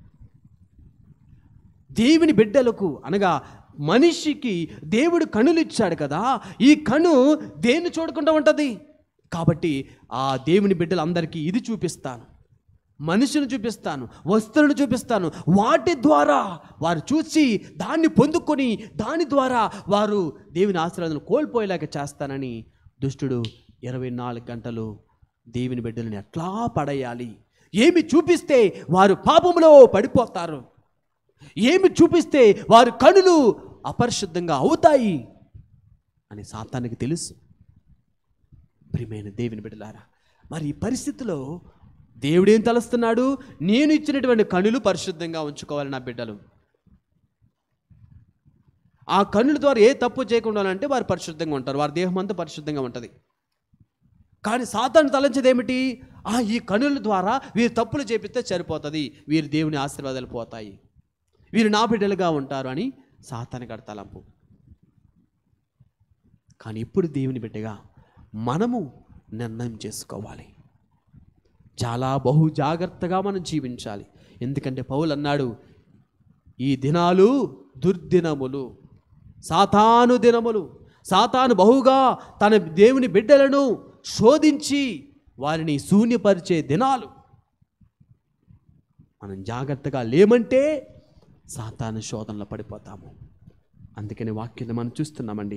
దేవుని బిడ్డలకు అనగా మనిషికి దేవుడు కనులు ఇచ్చాడు కదా ఈ కను దేన్ని చూడకుండా ఉంటుంది కాబట్టి ఆ దేవుని బిడ్డలందరికీ ఇది చూపిస్తాను మనిషిని చూపిస్తాను వస్తువులను చూపిస్తాను వాటి ద్వారా వారు చూసి దాన్ని పొందుకొని దాని ద్వారా వారు దేవుని ఆశీర్వాదం కోల్పోయేలాగా చేస్తానని దుష్టుడు ఇరవై నాలుగు గంటలు దేవుని బిడ్డలను ఎట్లా పడేయాలి ఏమి చూపిస్తే వారు పాపంలో పడిపోతారు ఏమి చూపిస్తే వారి కనులు అపరిశుద్ధంగా అవుతాయి అని సాతానికి తెలుసు ప్రియమైన దేవుని బిడ్డలారా మరి ఈ పరిస్థితిలో దేవుడేం తలుస్తున్నాడు నేను ఇచ్చినటువంటి కనులు పరిశుద్ధంగా ఉంచుకోవాలి నా బిడ్డలు ఆ కన్నుల ద్వారా ఏ తప్పు చేయకుండా అంటే వారు పరిశుద్ధంగా ఉంటారు వారి దేహం అంతా పరిశుద్ధంగా ఉంటుంది కానీ సాతాను తలంచేది ఏమిటి ఆ ఈ కనుల ద్వారా వీరు తప్పులు చేపిస్తే సరిపోతుంది వీరి దేవుని ఆశీర్వాదాలు పోతాయి వీరు నా బిడ్డలుగా ఉంటారు అని సాతాను గడ తలంపు కానీ ఇప్పుడు దేవుని బిడ్డగా మనము నిర్ణయం చేసుకోవాలి చాలా బహు జాగ్రత్తగా మనం జీవించాలి ఎందుకంటే పౌలు అన్నాడు ఈ దినాలు దుర్దినములు సాతాను దినములు సాతాను బహుగా తన దేవుని బిడ్డలను శోధించి వారిని శూన్యపరిచే దినాలు మనం జాగ్రత్తగా లేమంటే సాతాను శోధనలో పడిపోతాము అందుకని వాక్యం మనం చూస్తున్నామండి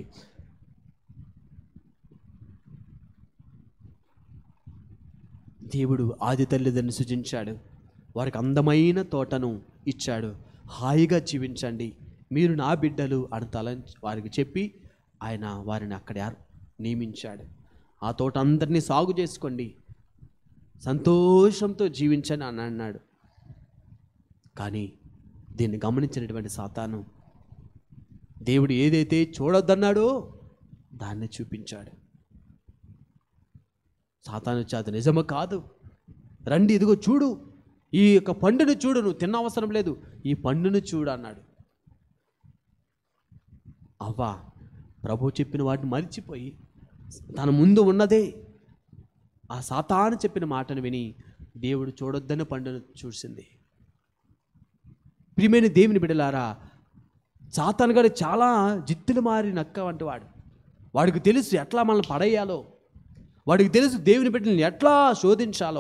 దేవుడు ఆది తల్లిదండ్రుని సృజించాడు వారికి అందమైన తోటను ఇచ్చాడు హాయిగా జీవించండి మీరు నా బిడ్డలు అని తల వారికి చెప్పి ఆయన వారిని అక్కడ ఏర్- నియమించాడు ఆ తోట అందరినీ సాగు చేసుకోండి సంతోషంతో జీవించండి అని అన్నాడు కానీ దీన్ని గమనించినటువంటి సాతాను దేవుడు ఏదైతే చూడొద్దన్నాడో దాన్ని చూపించాడు సాతాను వచ్చి అది నిజము కాదు రండి ఇదిగో చూడు ఈ యొక్క పండును చూడు నువ్వు తిన్న అవసరం లేదు ఈ పండును చూడు అన్నాడు అవ్వా ప్రభు చెప్పిన వాటిని మరిచిపోయి తన ముందు ఉన్నదే ఆ సాతాను చెప్పిన మాటను విని దేవుడు చూడొద్దని పండును చూసింది ప్రియమైన దేవుని బిడలారా సాతాను గారు చాలా జిత్తులు మారి నక్క వంటి వాడు వాడికి తెలుసు ఎట్లా మనల్ని పడేయాలో వాడికి తెలుసు దేవుని బిడ్డల్ని ఎట్లా శోధించాలో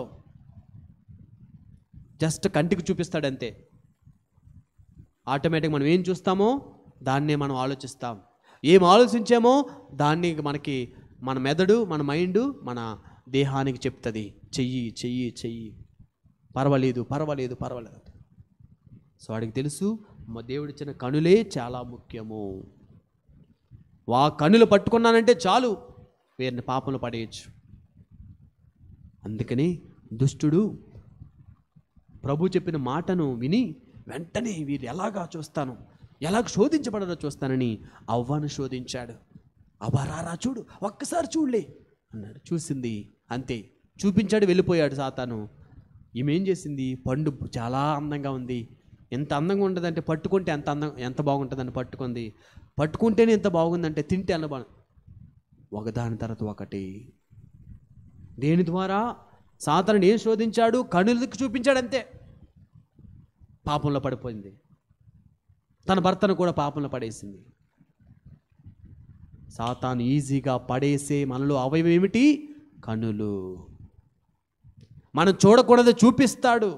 జస్ట్ కంటికి చూపిస్తాడంతే ఆటోమేటిక్ మనం ఏం చూస్తామో దాన్నే మనం ఆలోచిస్తాం ఏం ఆలోచించామో దాన్ని మనకి మన మెదడు మన మైండ్ మన దేహానికి చెప్తుంది చెయ్యి చెయ్యి చెయ్యి పర్వాలేదు పర్వాలేదు పర్వాలేదు సో వాడికి తెలుసు మా దేవుడిచ్చిన కనులే చాలా ముఖ్యము వా కనులు పట్టుకున్నానంటే చాలు వీరిని పాపంలో పడేయచ్చు అందుకని దుష్టుడు ప్రభు చెప్పిన మాటను విని వెంటనే వీరు ఎలాగా చూస్తాను ఎలా శోధించబడరో చూస్తానని అవ్వను శోధించాడు అవ్వరారా చూడు ఒక్కసారి చూడలే అన్నాడు చూసింది అంతే చూపించాడు వెళ్ళిపోయాడు సాతాను ఈమెం చేసింది పండు చాలా అందంగా ఉంది ఎంత అందంగా ఉంటుందంటే పట్టుకుంటే ఎంత అందం ఎంత బాగుంటుందని పట్టుకుంది పట్టుకుంటేనే ఎంత బాగుందంటే తింటే అన్న బా ఒకదాని తర్వాత ఒకటి దేని ద్వారా సాతాను ఏం శోధించాడు కనులకు చూపించాడు అంతే పాపంలో పడిపోయింది తన భర్తను కూడా పాపంలో పడేసింది సాతాను ఈజీగా పడేసే మనలో అవయవం ఏమిటి కనులు మనం చూడకూడదు చూపిస్తాడు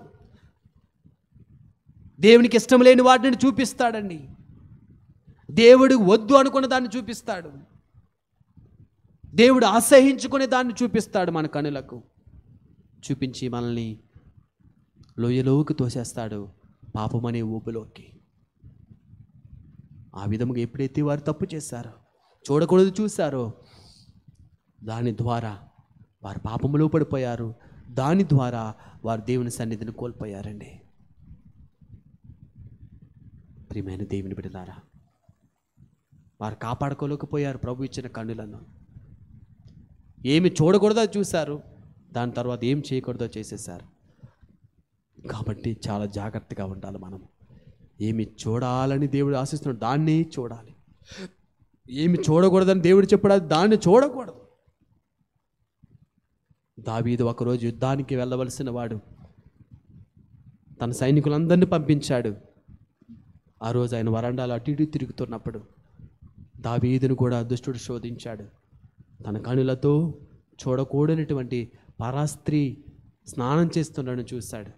దేవునికి ఇష్టం లేని వాటిని చూపిస్తాడండి దేవుడు వద్దు అనుకున్న దాన్ని చూపిస్తాడు దేవుడు అసహించుకునే దాన్ని చూపిస్తాడు మన కనులకు చూపించి మనల్ని లోయలోకి తోసేస్తాడు పాపమనే ఊపిలోకి ఆ విధముగా ఎప్పుడైతే వారు తప్పు చేశారో చూడకూడదు చూశారో దాని ద్వారా వారు పాపములో పడిపోయారు దాని ద్వారా వారు దేవుని సన్నిధిని కోల్పోయారండి ప్రియమైన దేవుని బిడ్డలారా వారు కాపాడుకోలేకపోయారు ప్రభు ఇచ్చిన కన్నులను ఏమి చూడకూడదో చూశారు దాని తర్వాత ఏం చేయకూడదో చేసేసారు కాబట్టి చాలా జాగ్రత్తగా ఉండాలి మనం ఏమి చూడాలని దేవుడు ఆశిస్తున్నాడు దాన్ని చూడాలి ఏమి చూడకూడదని దేవుడు చెప్పాడు దాన్ని చూడకూడదు దావీదు ఒకరోజు యుద్ధానికి వెళ్ళవలసిన వాడు తన సైనికులందరినీ పంపించాడు ఆ రోజు ఆయన వరండాలు అటు ఇటు తిరుగుతున్నప్పుడు దావీదును కూడా దుష్టుడు శోధించాడు తన కనులతో చూడకూడనటువంటి పరాస్త్రీ స్నానం చేస్తున్నాడని చూశాడు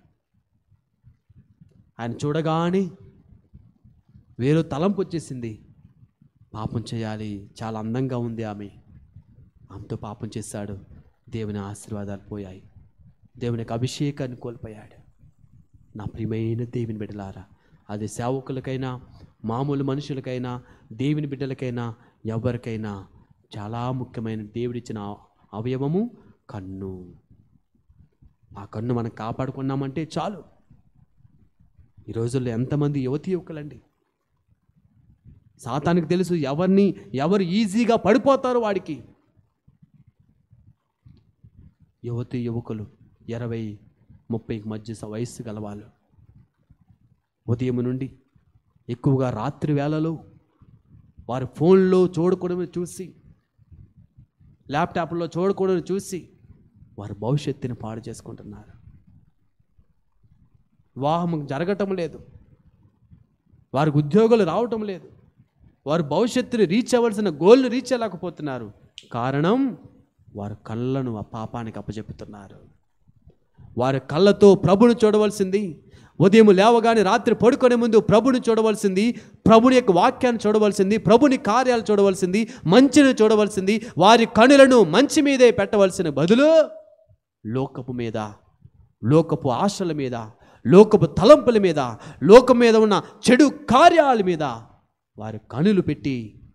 ఆయన చూడగానే వేరే తలంపు వచ్చేసింది పాపం చేయాలి చాలా అందంగా ఉంది ఆమె ఆమెతో పాపం చేశాడు దేవుని ఆశీర్వాదాలు పోయాయి దేవుని యొక్క అభిషేకాన్ని కోల్పోయాడు నా ప్రియమైన దేవుని బిడ్డలారా అది సేవకులకైనా మామూలు మనుషులకైనా దేవుని బిడ్డలకైనా ఎవరికైనా చాలా ముఖ్యమైన దేవుడిచ్చిన అవయవము కన్ను ఆ కన్ను మనం కాపాడుకున్నామంటే చాలు ఈ రోజుల్లో ఎంతమంది యువతి యువకులండి సాతానికి తెలుసు ఎవరిని ఎవరు ఈజీగా పడిపోతారు వాడికి యువతి యువకులు ఇరవై ముప్పైకి మధ్య స- వయస్సు గలవాళ్ళు ఉదయం నుండి ఎక్కువగా రాత్రి వేళలో వారి ఫోన్లో చూడకూడదు చూసి ల్యాప్టాప్లో చూడకూడదు చూసి వారి భవిష్యత్తుని పాడు చేసుకుంటున్నారు వివాహం జరగటం లేదు వారికి ఉద్యోగాలు రావటం లేదు వారు భవిష్యత్తుని రీచ్ అవ్వాల్సిన గోల్ని రీచ్ అవ్వలేకపోతున్నారు కారణం వారి కళ్ళను ఆ పాపానికి అప్పచెప్పుతున్నారు వారి కళ్ళతో ప్రభుని చూడవలసింది ఉదయం లేవగానే రాత్రి పడుకునే ముందు ప్రభుని చూడవలసింది ప్రభుని యొక్క వాక్యాన్ని చూడవలసింది ప్రభుని కార్యాలు చూడవలసింది మంచిని చూడవలసింది వారి కనులను మంచి మీదే పెట్టవలసిన బదులు లోకపు మీద లోకపు ఆశల మీద లోకపు తలంపుల మీద లోకం మీద ఉన్న చెడు కార్యాల మీద వారి కనులు పెట్టి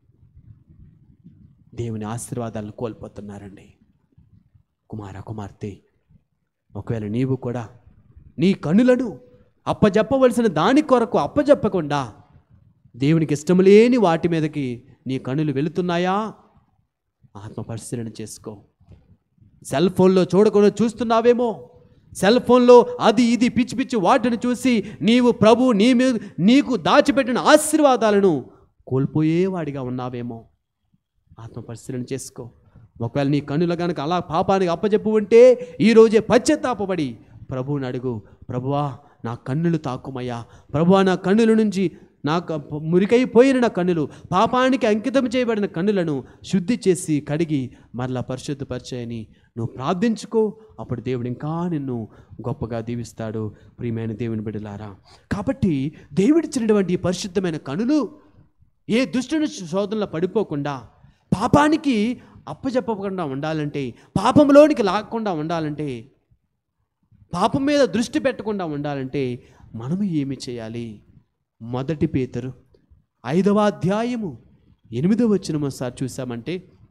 దేవుని ఆశీర్వాదాలను కోల్పోతున్నారండి కుమార కుమార్తె ఒకవేళ నీవు కూడా నీ కనులను అప్పజెప్పవలసిన దాని కొరకు అప్పజెప్పకుండా దేవునికి ఇష్టం లేని వాటి మీదకి నీ కనులు వెళుతున్నాయా ఆత్మ పరిశీలన చేసుకో సెల్ ఫోన్లో చూడకుండా చూస్తున్నావేమో సెల్ ఫోన్లో అది ఇది పిచ్చి పిచ్చి వాటిని చూసి నీవు ప్రభు నీ మీద నీకు దాచిపెట్టిన ఆశీర్వాదాలను కోల్పోయేవాడిగా ఉన్నావేమో ఆత్మ పరిశీలన చేసుకో ఒకవేళ నీ కన్నుల కనుక అలా పాపానికి అప్పచెప్పు ఉంటే ఈరోజే పశ్చాత్తాపబడి ప్రభువుని అడుగు ప్రభువా నా కన్నులు తాకుమయ్యా ప్రభువా నా కన్నుల నుంచి నాకు మురికైపోయిన నా కన్నులు పాపానికి అంకితం చేయబడిన కన్నులను శుద్ధి చేసి కడిగి మరలా పరిశుద్ధపరిచాయని నువ్వు ప్రార్థించుకో అప్పుడు దేవుడు ఇంకా నిన్ను గొప్పగా దీవిస్తాడు ప్రియమైన దేవుని బిడ్డలారా కాబట్టి దేవుడిచ్చినటువంటి ఈ పరిశుద్ధమైన కనులు ఏ దుష్టుని శోధనలో పడిపోకుండా పాపానికి అప్పచెప్పకుండా ఉండాలంటే పాపంలోనికి లాగకుండా ఉండాలంటే పాపం మీద దృష్టి పెట్టకుండా ఉండాలంటే మనము ఏమి చేయాలి మొదటి పేతురు ఐదవ అధ్యాయము ఎనిమిదవ వచ్చిన ఒకసారి చూసామంటే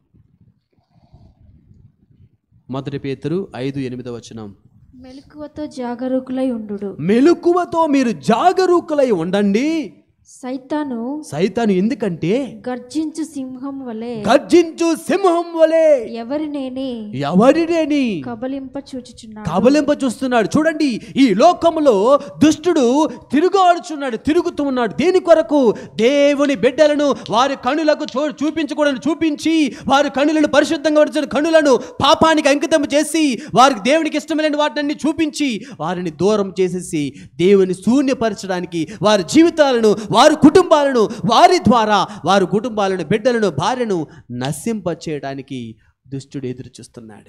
మొదటి పేతురు ఐదు ఎనిమిదవ వచనం మెలకువతో జాగరూకులై ఉండు మెలకువతో మీరు జాగరూకులై ఉండండి సైతాను సైతాను ఎందుకంటే గర్జించు సింహం వలె గర్జించు సింహం వలె ఎవరినేని ఎవరినేని కబలింప చూచుచున్నాడు కబలింప చూస్తున్నాడు చూడండి ఈ లోకములో దుష్టుడు తిరుగాడుచున్నాడు తిరుగుతూ ఉన్నాడు దేని కొరకు దేవుని బిడ్డలను వారి కనులకు చూ చూపించకూడని చూపించి వారి కనులను పరిశుద్ధంగా ఉంచిన కనులను పాపానికి అంకితం చేసి వారికి దేవునికి ఇష్టమైన వాటిని చూపించి వారిని దూరం చేసేసి దేవుని శూన్యపరచడానికి వారి జీవితాలను వారి కుటుంబాలను వారి ద్వారా వారి కుటుంబాలను బిడ్డలను భార్యను నశింప చేయడానికి దుష్టుడు ఎదురు చూస్తున్నాడు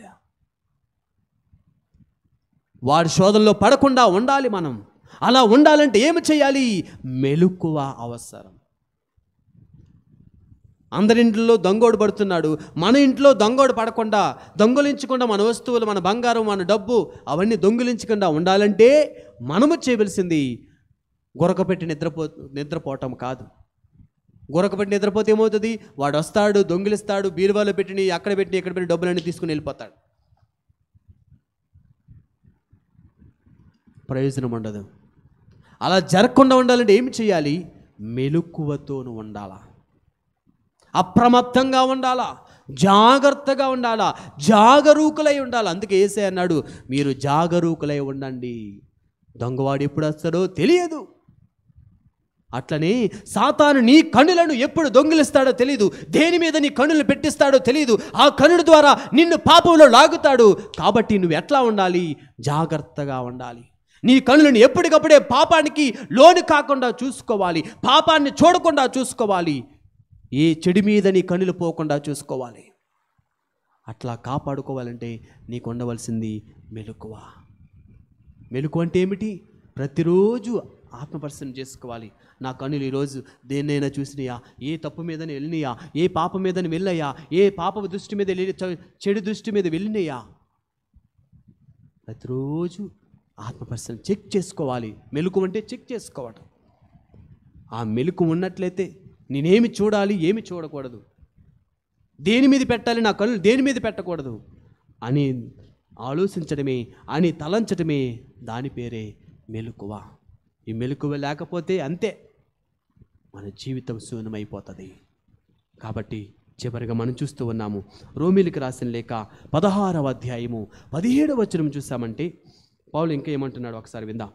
వాడి శోధనలో పడకుండా ఉండాలి మనం అలా ఉండాలంటే ఏమి చేయాలి మెలకువ అవసరం అందరి ఇంట్లో దొంగోడు పడుతున్నాడు మన ఇంట్లో దొంగోడు పడకుండా దొంగలించకుండా మన వస్తువులు మన బంగారం మన డబ్బు అవన్నీ దొంగిలించకుండా ఉండాలంటే మనము చేయవలసింది గురకపెట్టి నిద్రపో నిద్రపోవటం కాదు గురకపెట్టి నిద్రపోతే ఏమవుతుంది వాడు వస్తాడు దొంగిలిస్తాడు బీరువాలో పెట్టిని అక్కడ పెట్టి ఇక్కడ పెట్టి డబ్బులన్నీ తీసుకుని వెళ్ళిపోతాడు ప్రయోజనం ఉండదు అలా జరగకుండా ఉండాలంటే ఏమి చేయాలి మెలకువతోను ఉండాలా అప్రమత్తంగా ఉండాలా జాగ్రత్తగా ఉండాలా జాగరూకులై ఉండాలి అందుకే ఏసే అన్నాడు మీరు జాగరూకులై ఉండండి దొంగవాడు ఎప్పుడు వస్తాడో తెలియదు అట్లనే సాతాను నీ కనులను ఎప్పుడు దొంగిలిస్తాడో తెలియదు దేని మీద నీ కనులు పెట్టిస్తాడో తెలియదు ఆ కనుల ద్వారా నిన్ను పాపంలో లాగుతాడు కాబట్టి నువ్వు ఎట్లా ఉండాలి జాగ్రత్తగా ఉండాలి నీ కనులను ఎప్పటికప్పుడే పాపానికి లోను కాకుండా చూసుకోవాలి పాపాన్ని చూడకుండా చూసుకోవాలి ఏ చెడు మీద నీ కనులు పోకుండా చూసుకోవాలి అట్లా కాపాడుకోవాలంటే నీకు ఉండవలసింది మెలకువ మెలకు అంటే ఏమిటి ప్రతిరోజు ఆత్మపరిశీలన చేసుకోవాలి నా కన్నులు ఈరోజు దేన్నైనా చూసినాయా ఏ తప్పు మీదని వెళ్ళినాయా ఏ పాప మీదని వెళ్ళాయా ఏ పాప దృష్టి మీద వెళ్ళి చె- చెడు దృష్టి మీద వెళ్ళినాయా ప్రతిరోజు ఆత్మపరిశీలన చెక్ చేసుకోవాలి మెలకు అంటే చెక్ చేసుకోవటం ఆ మెలకు ఉన్నట్లయితే నేనేమి చూడాలి ఏమి చూడకూడదు దేని మీద పెట్టాలి నా కళ్ళు దేని మీద పెట్టకూడదు అని ఆలోచించడమే అని తలంచడమే దాని పేరే మెలకువ ఈ మెలకువ లేకపోతే అంతే మన జీవితం శూన్యమైపోతుంది కాబట్టి చివరిగా మనం చూస్తూ ఉన్నాము రోమిలికి రాసిన లేక పదహారవ అధ్యాయము పదిహేడవ వచనం చూసామంటే పౌలు ఇంకా ఏమంటున్నాడు ఒకసారి విందాం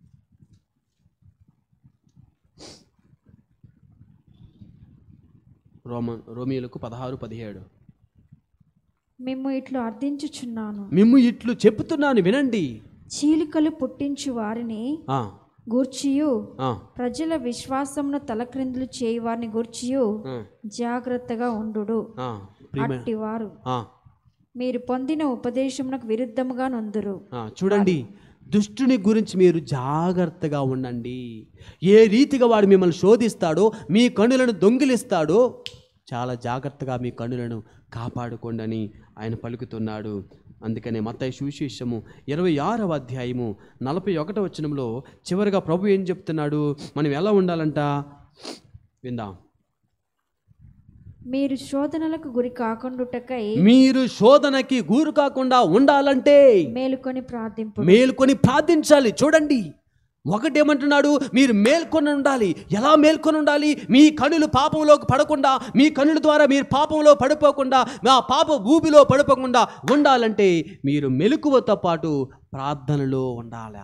రోమ రోమిలకు పదహారు పదిహేడు మేము ఇట్లు అర్థించుచున్నాను మిమ్ము ఇట్లు చెప్తున్నాను వినండి చీలికలు పుట్టించు వారిని ఆ, గూర్చియు ఆ, ప్రజల విశ్వాసమును తలక్రిందులు చేయి వారిని గూర్చియు ఆ, జాగ్రత్తగా ఉండు ఆ, ప్రియమైన అట్టివారు ఆ, మీరు పొందిన ఉపదేశమునకు విరుద్ధముగా నొందురు ఆ, చూడండి దుష్టుని గురించి మీరు జాగ్రత్తగా ఉండండి ఏ రీతిగా వాడు మిమ్మల్ని శోధిస్తాడో మీ కన్నులను దొంగిలిస్తాడో చాలా జాగ్రత్తగా మీ కన్నులను కాపాడుకోండి అని ఆయన పలుకుతున్నాడు అందుకనే మత్తయి సువిశేషము ఇరవై ఆరవ అధ్యాయము నలభై ఒకటో వచనంలో చివరిగా ప్రభు ఏం చెప్తున్నాడు మనం ఎలా ఉండాలంట విందాం మీరు శోధనలకు గురి కాకుండుటకై మీరు శోధనకి గురి కాకుండా ఉండాలంటే మేలుకొని ప్రార్థింపు మేల్కొని ప్రార్థించాలి చూడండి ఒకటేమంటున్నాడు మీరు మేల్కొని ఉండాలి ఎలా మేల్కొని ఉండాలి మీ కనులు పాపంలోకి పడకుండా మీ కనుల ద్వారా మీరు పాపంలో పడిపోకుండా మా పాప ఊబిలో పడిపోకుండా ఉండాలంటే మీరు మెలకువతో పాటు ప్రార్థనలో ఉండాలా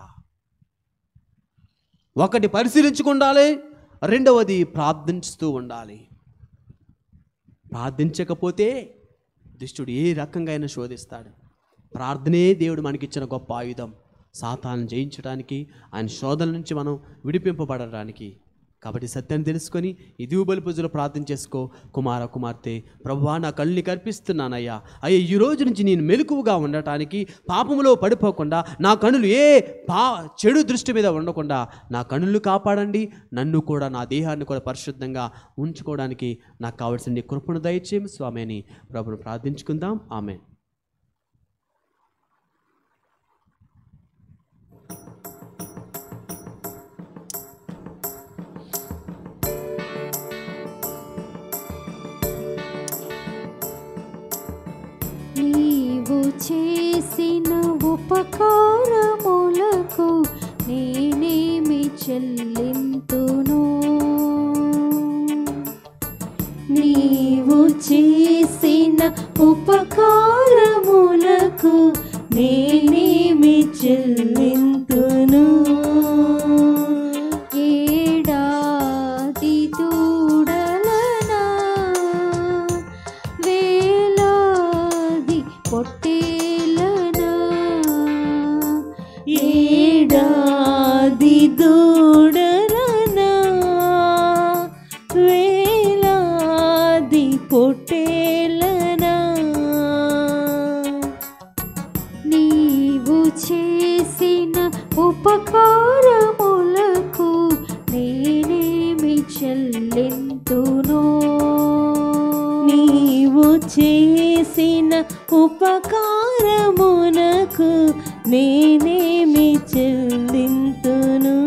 ఒకటి పరిశీలించుకుండాలి రెండవది ప్రార్థించుతూ ఉండాలి ప్రార్థించకపోతే దుష్టుడు ఏ రకంగా అయినా శోధిస్తాడు ప్రార్థనే దేవుడు మనకిచ్చిన గొప్ప ఆయుధం సాతాను జయించడానికి ఆయన శోధన నుంచి మనం విడిపింపబడడానికి కాబట్టి సత్యాన్ని తెలుసుకొని ఇది బలి పూజలో ప్రార్థన చేసుకో కుమార కుమార్తె ప్రభువా నా కళ్ళని కల్పిస్తున్నానయ్యా అయ్యా ఈ రోజు నుంచి నేను మెలకువగా ఉండటానికి పాపములో పడిపోకుండా నా కనులు ఏ పా చెడు దృష్టి మీద ఉండకుండా నా కనులు కాపాడండి నన్ను కూడా నా దేహాన్ని కూడా పరిశుద్ధంగా ఉంచుకోవడానికి నాకు కావలసిన నీ కృపను దయచేయం స్వామి అని ప్రభును ప్రార్థించుకుందాం ఆమె నీవు చేసిన ఉపకారములకు నేనేమి చెల్లింతును నీవు చేసిన ఉపకారములకు నేనేమి చెల్లింతును ఏడాది దూడలనా వేలాది పొట్టేలనా ఏడాది దూడలనా వేలాది పొట్టేలనా నీవు చేసిన ఉపకారములకు నేనేమి చెల్లింతును నీవు చేసిన ఉపకారమునకు నేనేమి చెల్లింతును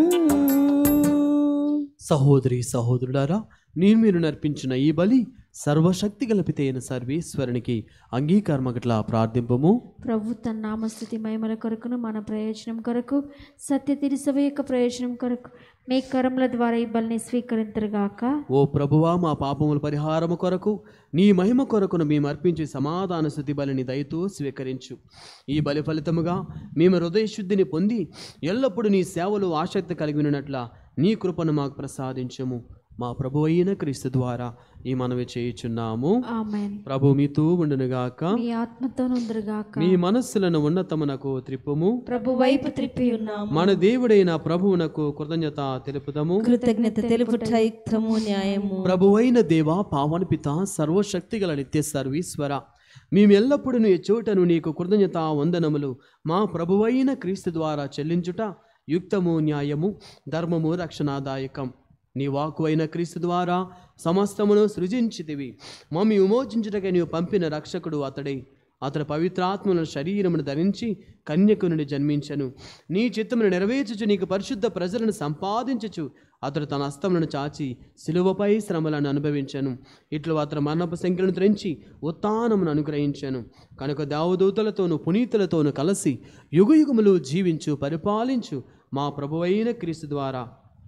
సహోదరి సహోదరుడారా నేను మీరు నర్పించిన ఈ బలి సర్వశక్తి గలపితే అయిన సర్వేశ్వరునికి అంగీకారమగట్లా ప్రార్థింపము ప్రభు తన నామస్థుతి మహిమల కొరకును మన ప్రయోజనం కొరకు సత్య తిరుసభ యొక్క ప్రయోజనం కొరకు మీ కరముల ద్వారా ఈ బలిని స్వీకరించరుగాక ఓ ప్రభువా మా పాపముల పరిహారము కొరకు నీ మహిమ కొరకును మేము అర్పించే సమాధాన స్థుతి బలిని దయతో స్వీకరించు ఈ బలి ఫలితముగా మేము హృదయశుద్ధిని పొంది ఎల్లప్పుడూ నీ సేవలు ఆసక్తి కలిగి ఉన్నట్ల నీ కృపను మాకు ప్రసాదించము మా ప్రభు అయిన క్రీస్తు ద్వారా ఈ మనవి చేయుచున్నాము ఆమెన్ ప్రభు మీతో ఉండునుగాక మీ ఆత్మతో నుందురుగాక మీ మనస్సులను ఉన్నతమునకు త్రిప్పుము ప్రభు వైపు త్రిప్పి ఉన్నాము మన దేవుడైన ప్రభువునకు కృతజ్ఞత తెలుపుదము కృతజ్ఞత తెలుపుట యుక్తము న్యాయము ప్రభువైన దేవ పావన పిత సర్వశక్తి గల నిత్య సర్వీశ్వర మేము ఎల్లప్పుడూ ఈ చోటను నీకు కృతజ్ఞత వందనములు మా ప్రభువైన క్రీస్తు ద్వారా చెల్లించుట యుక్తము న్యాయము ధర్మము రక్షణాదాయకం నీ వాకు అయిన క్రీస్తు ద్వారా సమస్తమును సృజించితివి మమ్మీ విమోచించుటకై నీవు పంపిన రక్షకుడు అతడే అతడు పవిత్రాత్మల శరీరమును ధరించి కన్యకు నుండి జన్మించను నీ చిత్తమును నెరవేర్చుచు నీకు పరిశుద్ధ ప్రజలను సంపాదించుచు అతడు తన హస్తములను చాచి సిలువపై శ్రమలను అనుభవించను ఇట్లు అతడు మరణపు సంఖ్యలను త్రెంచి ఉత్థానమును అనుగ్రహించాను కనుక దేవదూతలతోనూ పునీతులతోనూ కలిసి యుగయుగములు జీవించు పరిపాలించు మా ప్రభువైన క్రీస్తు ద్వారా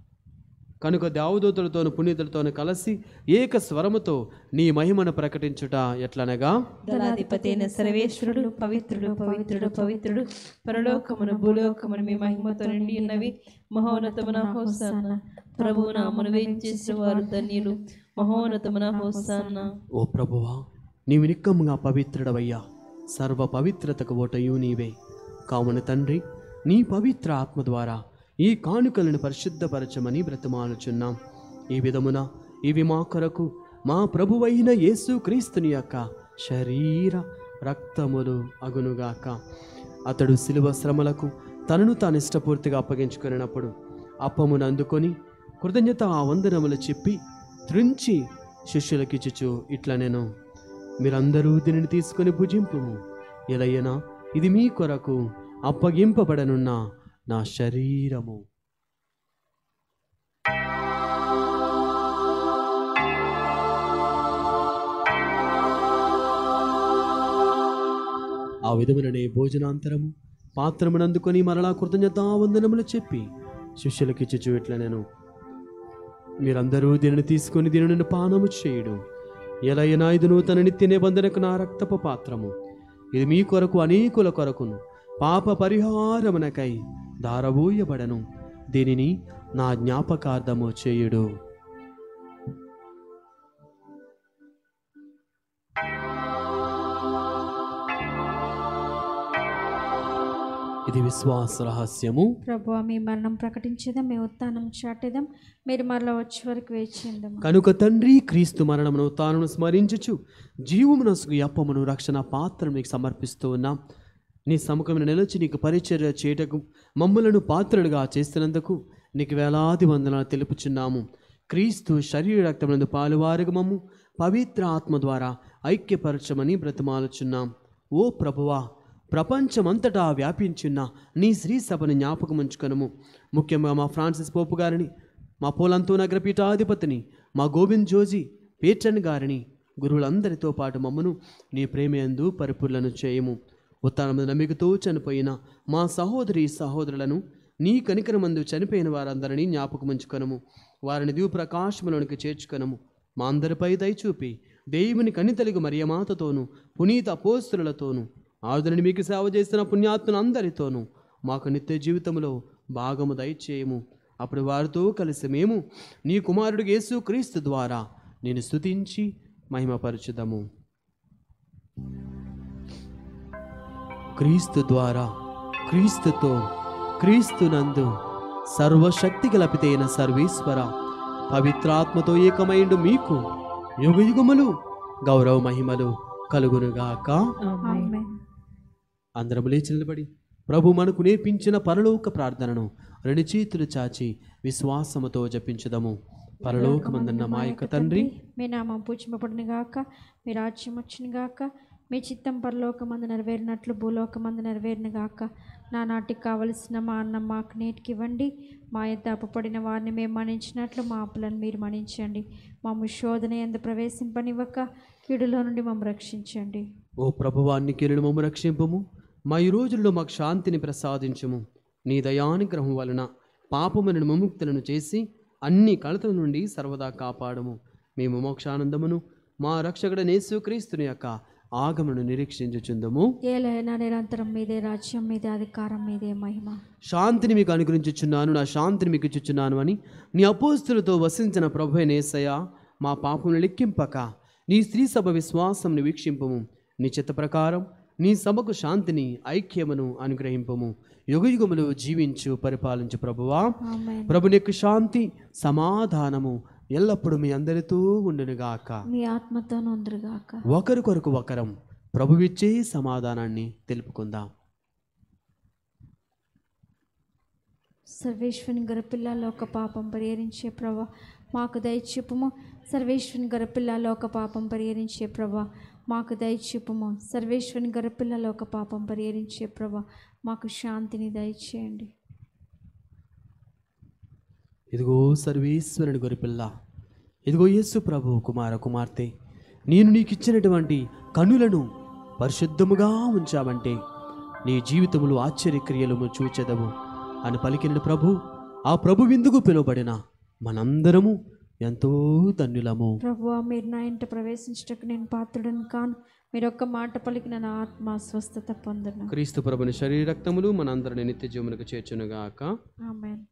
కనుక దేవదూతలతోను పునీతులతోను కలిసి ఏక స్వరముతో నీ మహిమను ప్రకటించుట ఎట్లనగా దళాధిపతి అయిన సర్వేశ్వరుడు పవిత్రుడు పవిత్రుడు పవిత్రుడు పరలోకమును భూలోకమును మీ మహిమతో నిండి ఉన్నవి మహోన్నతమున హోసాన ప్రభువు నామను వేయించేసిన వారు ధన్యులు మహోన్నతమున హోసాన ఓ ప్రభువా నీవు నిక్కముగా పవిత్రుడవయ్యా సర్వ పవిత్రతకు ఓటయు నీవే కావున తండ్రి నీ పవిత్ర ఆత్మ ద్వారా ఈ కానుకలను పరిశుద్ధపరచమని బ్రతమానుచున్నాం ఈ విధమున ఇవి మా కొరకు మా ప్రభువైన యేసు క్రీస్తుని యొక్క శరీర రక్తములు అగునుగాక అతడు శిలువ శ్రమలకు తనను తాను ఇష్టపూర్తిగా అప్పగించుకున్నప్పుడు అప్పమును అందుకొని కృతజ్ఞత ఆ వందనములు చెప్పి త్రుంచి శిష్యులకిచ్చుచు ఇట్లా నేను మీరందరూ దీనిని తీసుకొని భుజింపుము ఎలయ్యనా ఇది మీ కొరకు అప్పగింపబడనున్న నా శరీరము ఆ విధములనే భోజనాంతరము పాత్రమునందుకొని మరలా కృతజ్ఞతా వందనములు చెప్పి శిష్యులకిచ్చుచు ఇట్లా నేను మీరందరూ దీనిని తీసుకొని దీనిని పానము చేయుడు ఎలైనా ఇది నూతన నిత్య నిబంధనకు నా రక్తపు పాత్రము ఇది మీ కొరకు అనేకుల కొరకును పాప పరిహారమునకై దారబోయబడను దీనిని నా జ్ఞాపకార్థము చేయుడు ఇది విశ్వాస రహస్యము ప్రభు మీ మరణం ప్రకటించేదాం మీ ఉత్థానం చాటేదాం మీరు మరలా వచ్చే వరకు వేచిందాం కనుక తండ్రి క్రీస్తు మరణమును తాను స్మరించుచు జీవమునసుకు అప్పమును రక్షణ పాత్రను నీకు సమర్పిస్తూ ఉన్నాం నీ సముఖమైన నిలిచి నీకు పరిచర్య చేయటకు మమ్ములను పాత్రలుగా చేస్తున్నందుకు నీకు వేలాది వందనాలు తెలుపుచున్నాము క్రీస్తు శరీర రక్తమునందు పాలువారుగా మమ్ము పవిత్ర ఆత్మ ద్వారా ఐక్యపరచమని బ్రతిమాలుచున్నాం ఓ ప్రభువా ప్రపంచమంతటా వ్యాపించున్న నీ శ్రీ సభను జ్ఞాపకం ఉంచుకొనుము ముఖ్యంగా మా ఫ్రాన్సిస్ పోపు గారిని మా పోలంతో నగర పీఠాధిపతిని మా గోవింద్ జోజీ పేట్రన్ గారిని గురువులందరితో పాటు మమ్మను నీ ప్రేమయందు పరిపూర్ణను చేయము ఉత్తానమైన నమ్మికతో చనిపోయిన మా సహోదరి సహోదరులను నీ కనికరమందు చనిపోయిన వారందరినీ జ్ఞాపకం ఉంచుకొనము వారిని దివు ప్రకాశములోనికి చేర్చుకొనము మా అందరిపై దయచూపి దేవుని కనితలుగు మరియమాతతోనూ పునీత అపోస్తులతోనూ ఆదుని మీకు సేవ చేస్తున్న పుణ్యాత్ములు అందరితోనూ మాకు నిత్య జీవితంలో భాగము దయచేయము అప్పుడు వారితో కలిసి మేము నీ కుమారుడు యేసు క్రీస్తు ద్వారా నేను స్తుతించి మహిమపరచుదము క్రీస్తు ద్వారా క్రీస్తుతో క్రీస్తునందు సర్వశక్తి గలపితైన సర్వేశ్వర పవిత్రాత్మతో ఏకమైండు మీకు యుగ యుగములు గౌరవ మహిమలు కలుగునుగాక ఆమేన్ అందరం లేచి నిలబడి ప్రభు మనకు నేర్పించిన పరలోక ప్రార్థనను రెండు చేతులు చాచి విశ్వాసముతో జపించుదము పరలోకమందున్న మా యొక్క తండ్రి మీ నామం పూజింపబడిన గాక మీ రాజ్యం వచ్చిన గాక మీ చిత్తం పరలోకమందు నెరవేరినట్లు భూలోకమందు నెరవేరిన గాక నా నాటికి కావలసిన మా అన్నం మాకు నేటికి ఇవ్వండి మా యొక్క అప్పపడిన వారిని మేము మన్నించినట్లు మా అప్పులను మీరు మన్నించండి మమ్మ శోధన ఎందు ప్రవేశింపనివ్వక కీడులో నుండి మమ్మల్ని రక్షించండి ఓ ప్రభువాన్ని కిరుడు మమ్ము రక్షింపము మా ఈ రోజుల్లో మాకు శాంతిని ప్రసాదించుము నీ దయానుగ్రహం వలన పాపములను ముముక్తులను చేసి అన్ని కలతల నుండి సర్వదా కాపాడము మేము మోక్షానందమును మా రక్షకుడ నేసుక్రీస్తుని యొక్క ఆగమను నిరీక్షించుచుందము ఏలైనా నిరంతరం మీదే రాజ్యం మీదే అధికారం మీదే మహిమ శాంతిని మీకు అనుగ్రహించుచున్నాను నా శాంతిని మీకు ఇచ్చుచున్నాను అని నీ అపోస్తులతో వసించిన ప్రభు నేసయ మా పాపమును లెక్కింపక నీ స్త్రీ సభ విశ్వాసంను వీక్షింపము నీ చిత్త ప్రకారం నీ సభకు శాంతిని ఐక్యమును అనుగ్రహింపము యుగయుగములు జీవించు పరిపాలించు ప్రభువా ఆమేన్ ప్రభు నీకు శాంతి సమాధానము ఎల్లప్పుడూ మీ అందరితో ఉండునుగాక మీ ఆత్మతో నొందరుగాక ఒకరికొరకు ఒకరం ప్రభువిచ్చే సమాధానాన్ని తెలుపుకుందాం సర్వేశ్వని గరపిల్ల లోక పాపం పరిహరించే ప్రభా మాకు దయచూపుము సర్వేశ్వని గరపిల్ల లోక పాపం పరిహరించే ప్రభా మాకు దయచూపుము సర్వేశ్వని గరపిల్ల లోక పాపం పరిహరించే ప్రభా మాకు శాంతిని దయచేయండి ఇదిగో సర్వేశ్వరుని గొరిపిల్ల ఇదిగో యేసు ప్రభు కుమార కుమార్తె నేను నీకు ఇచ్చినటువంటి కనులను పరిశుద్ధముగా ఉంచావంటే నీ జీవితములు ఆశ్చర్యక్రియలు చూచెదవు అని పలికిన ప్రభు ఆ ప్రభు విందుకు పిలువబడిన మనందరము ఎంతో ధన్యులము ప్రభువా మీరు నా ఇంట ప్రవేశించటకు నేను పాత్రుడను కాను మీరు ఒక్క మాట పలికిన నా ఆత్మ స్వస్థత పొందను క్రీస్తు ప్రభుని శరీర రక్తములు మనందరిని నిత్య జీవమునకు చేర్చునుగాక ఆమెన్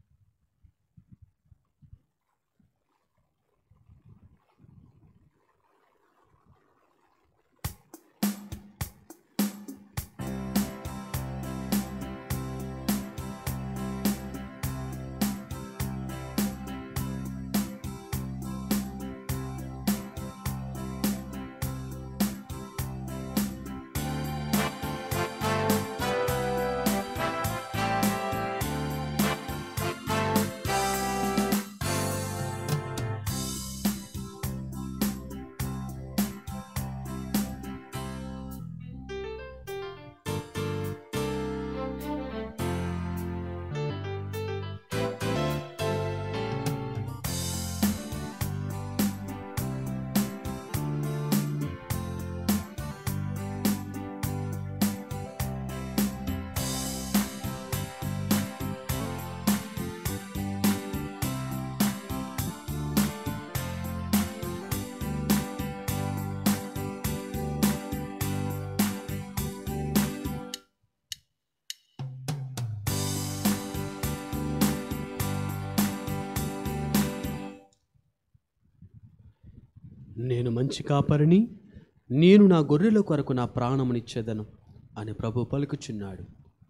నేను మంచి కాపరిని నేను నా గొర్రెల కొరకు నా ప్రాణమునిచ్చేదను అని ప్రభు పలుకుచున్నాడు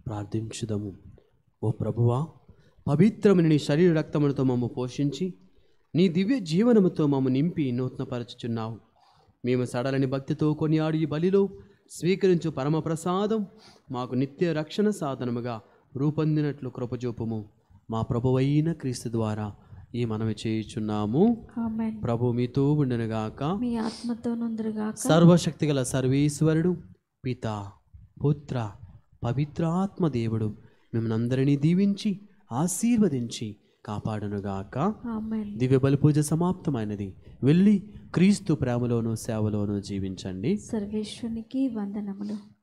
ప్రార్థించుదము ఓ ప్రభువా పవిత్రమైన నీ శరీర రక్తములతో మమ్మ పోషించి నీ దివ్య జీవనముతో మమ్మ నింపి నూతనపరచుచున్నావు మేము సడలని భక్తితో కొనియాడు ఈ బలిలో స్వీకరించు పరమప్రసాదం మాకు నిత్య రక్షణ సాధనముగా రూపొందినట్లు కృపజూపుము మా ప్రభువైన క్రీస్తు ద్వారా ఈ మనవి చేయుచున్నాము ఆమెన్ ప్రభు మీతో ఉండనుగాక మీ ఆత్మతో నొందరుగాక సర్వశక్తిగల సర్వేశ్వరుడు పిత పుత్ర పవిత్రాత్మ దేవుడు మిమ్మల్ని అందరినీ దీవించి ఆశీర్వదించి కాపాడునుగాక ఆమెన్ దివ్య బలి పూజ సమాప్తమైనది వెళ్ళి క్రీస్తు ప్రేమలోను సేవలోను జీవించండి సర్వేశ్వరునికి వందనములు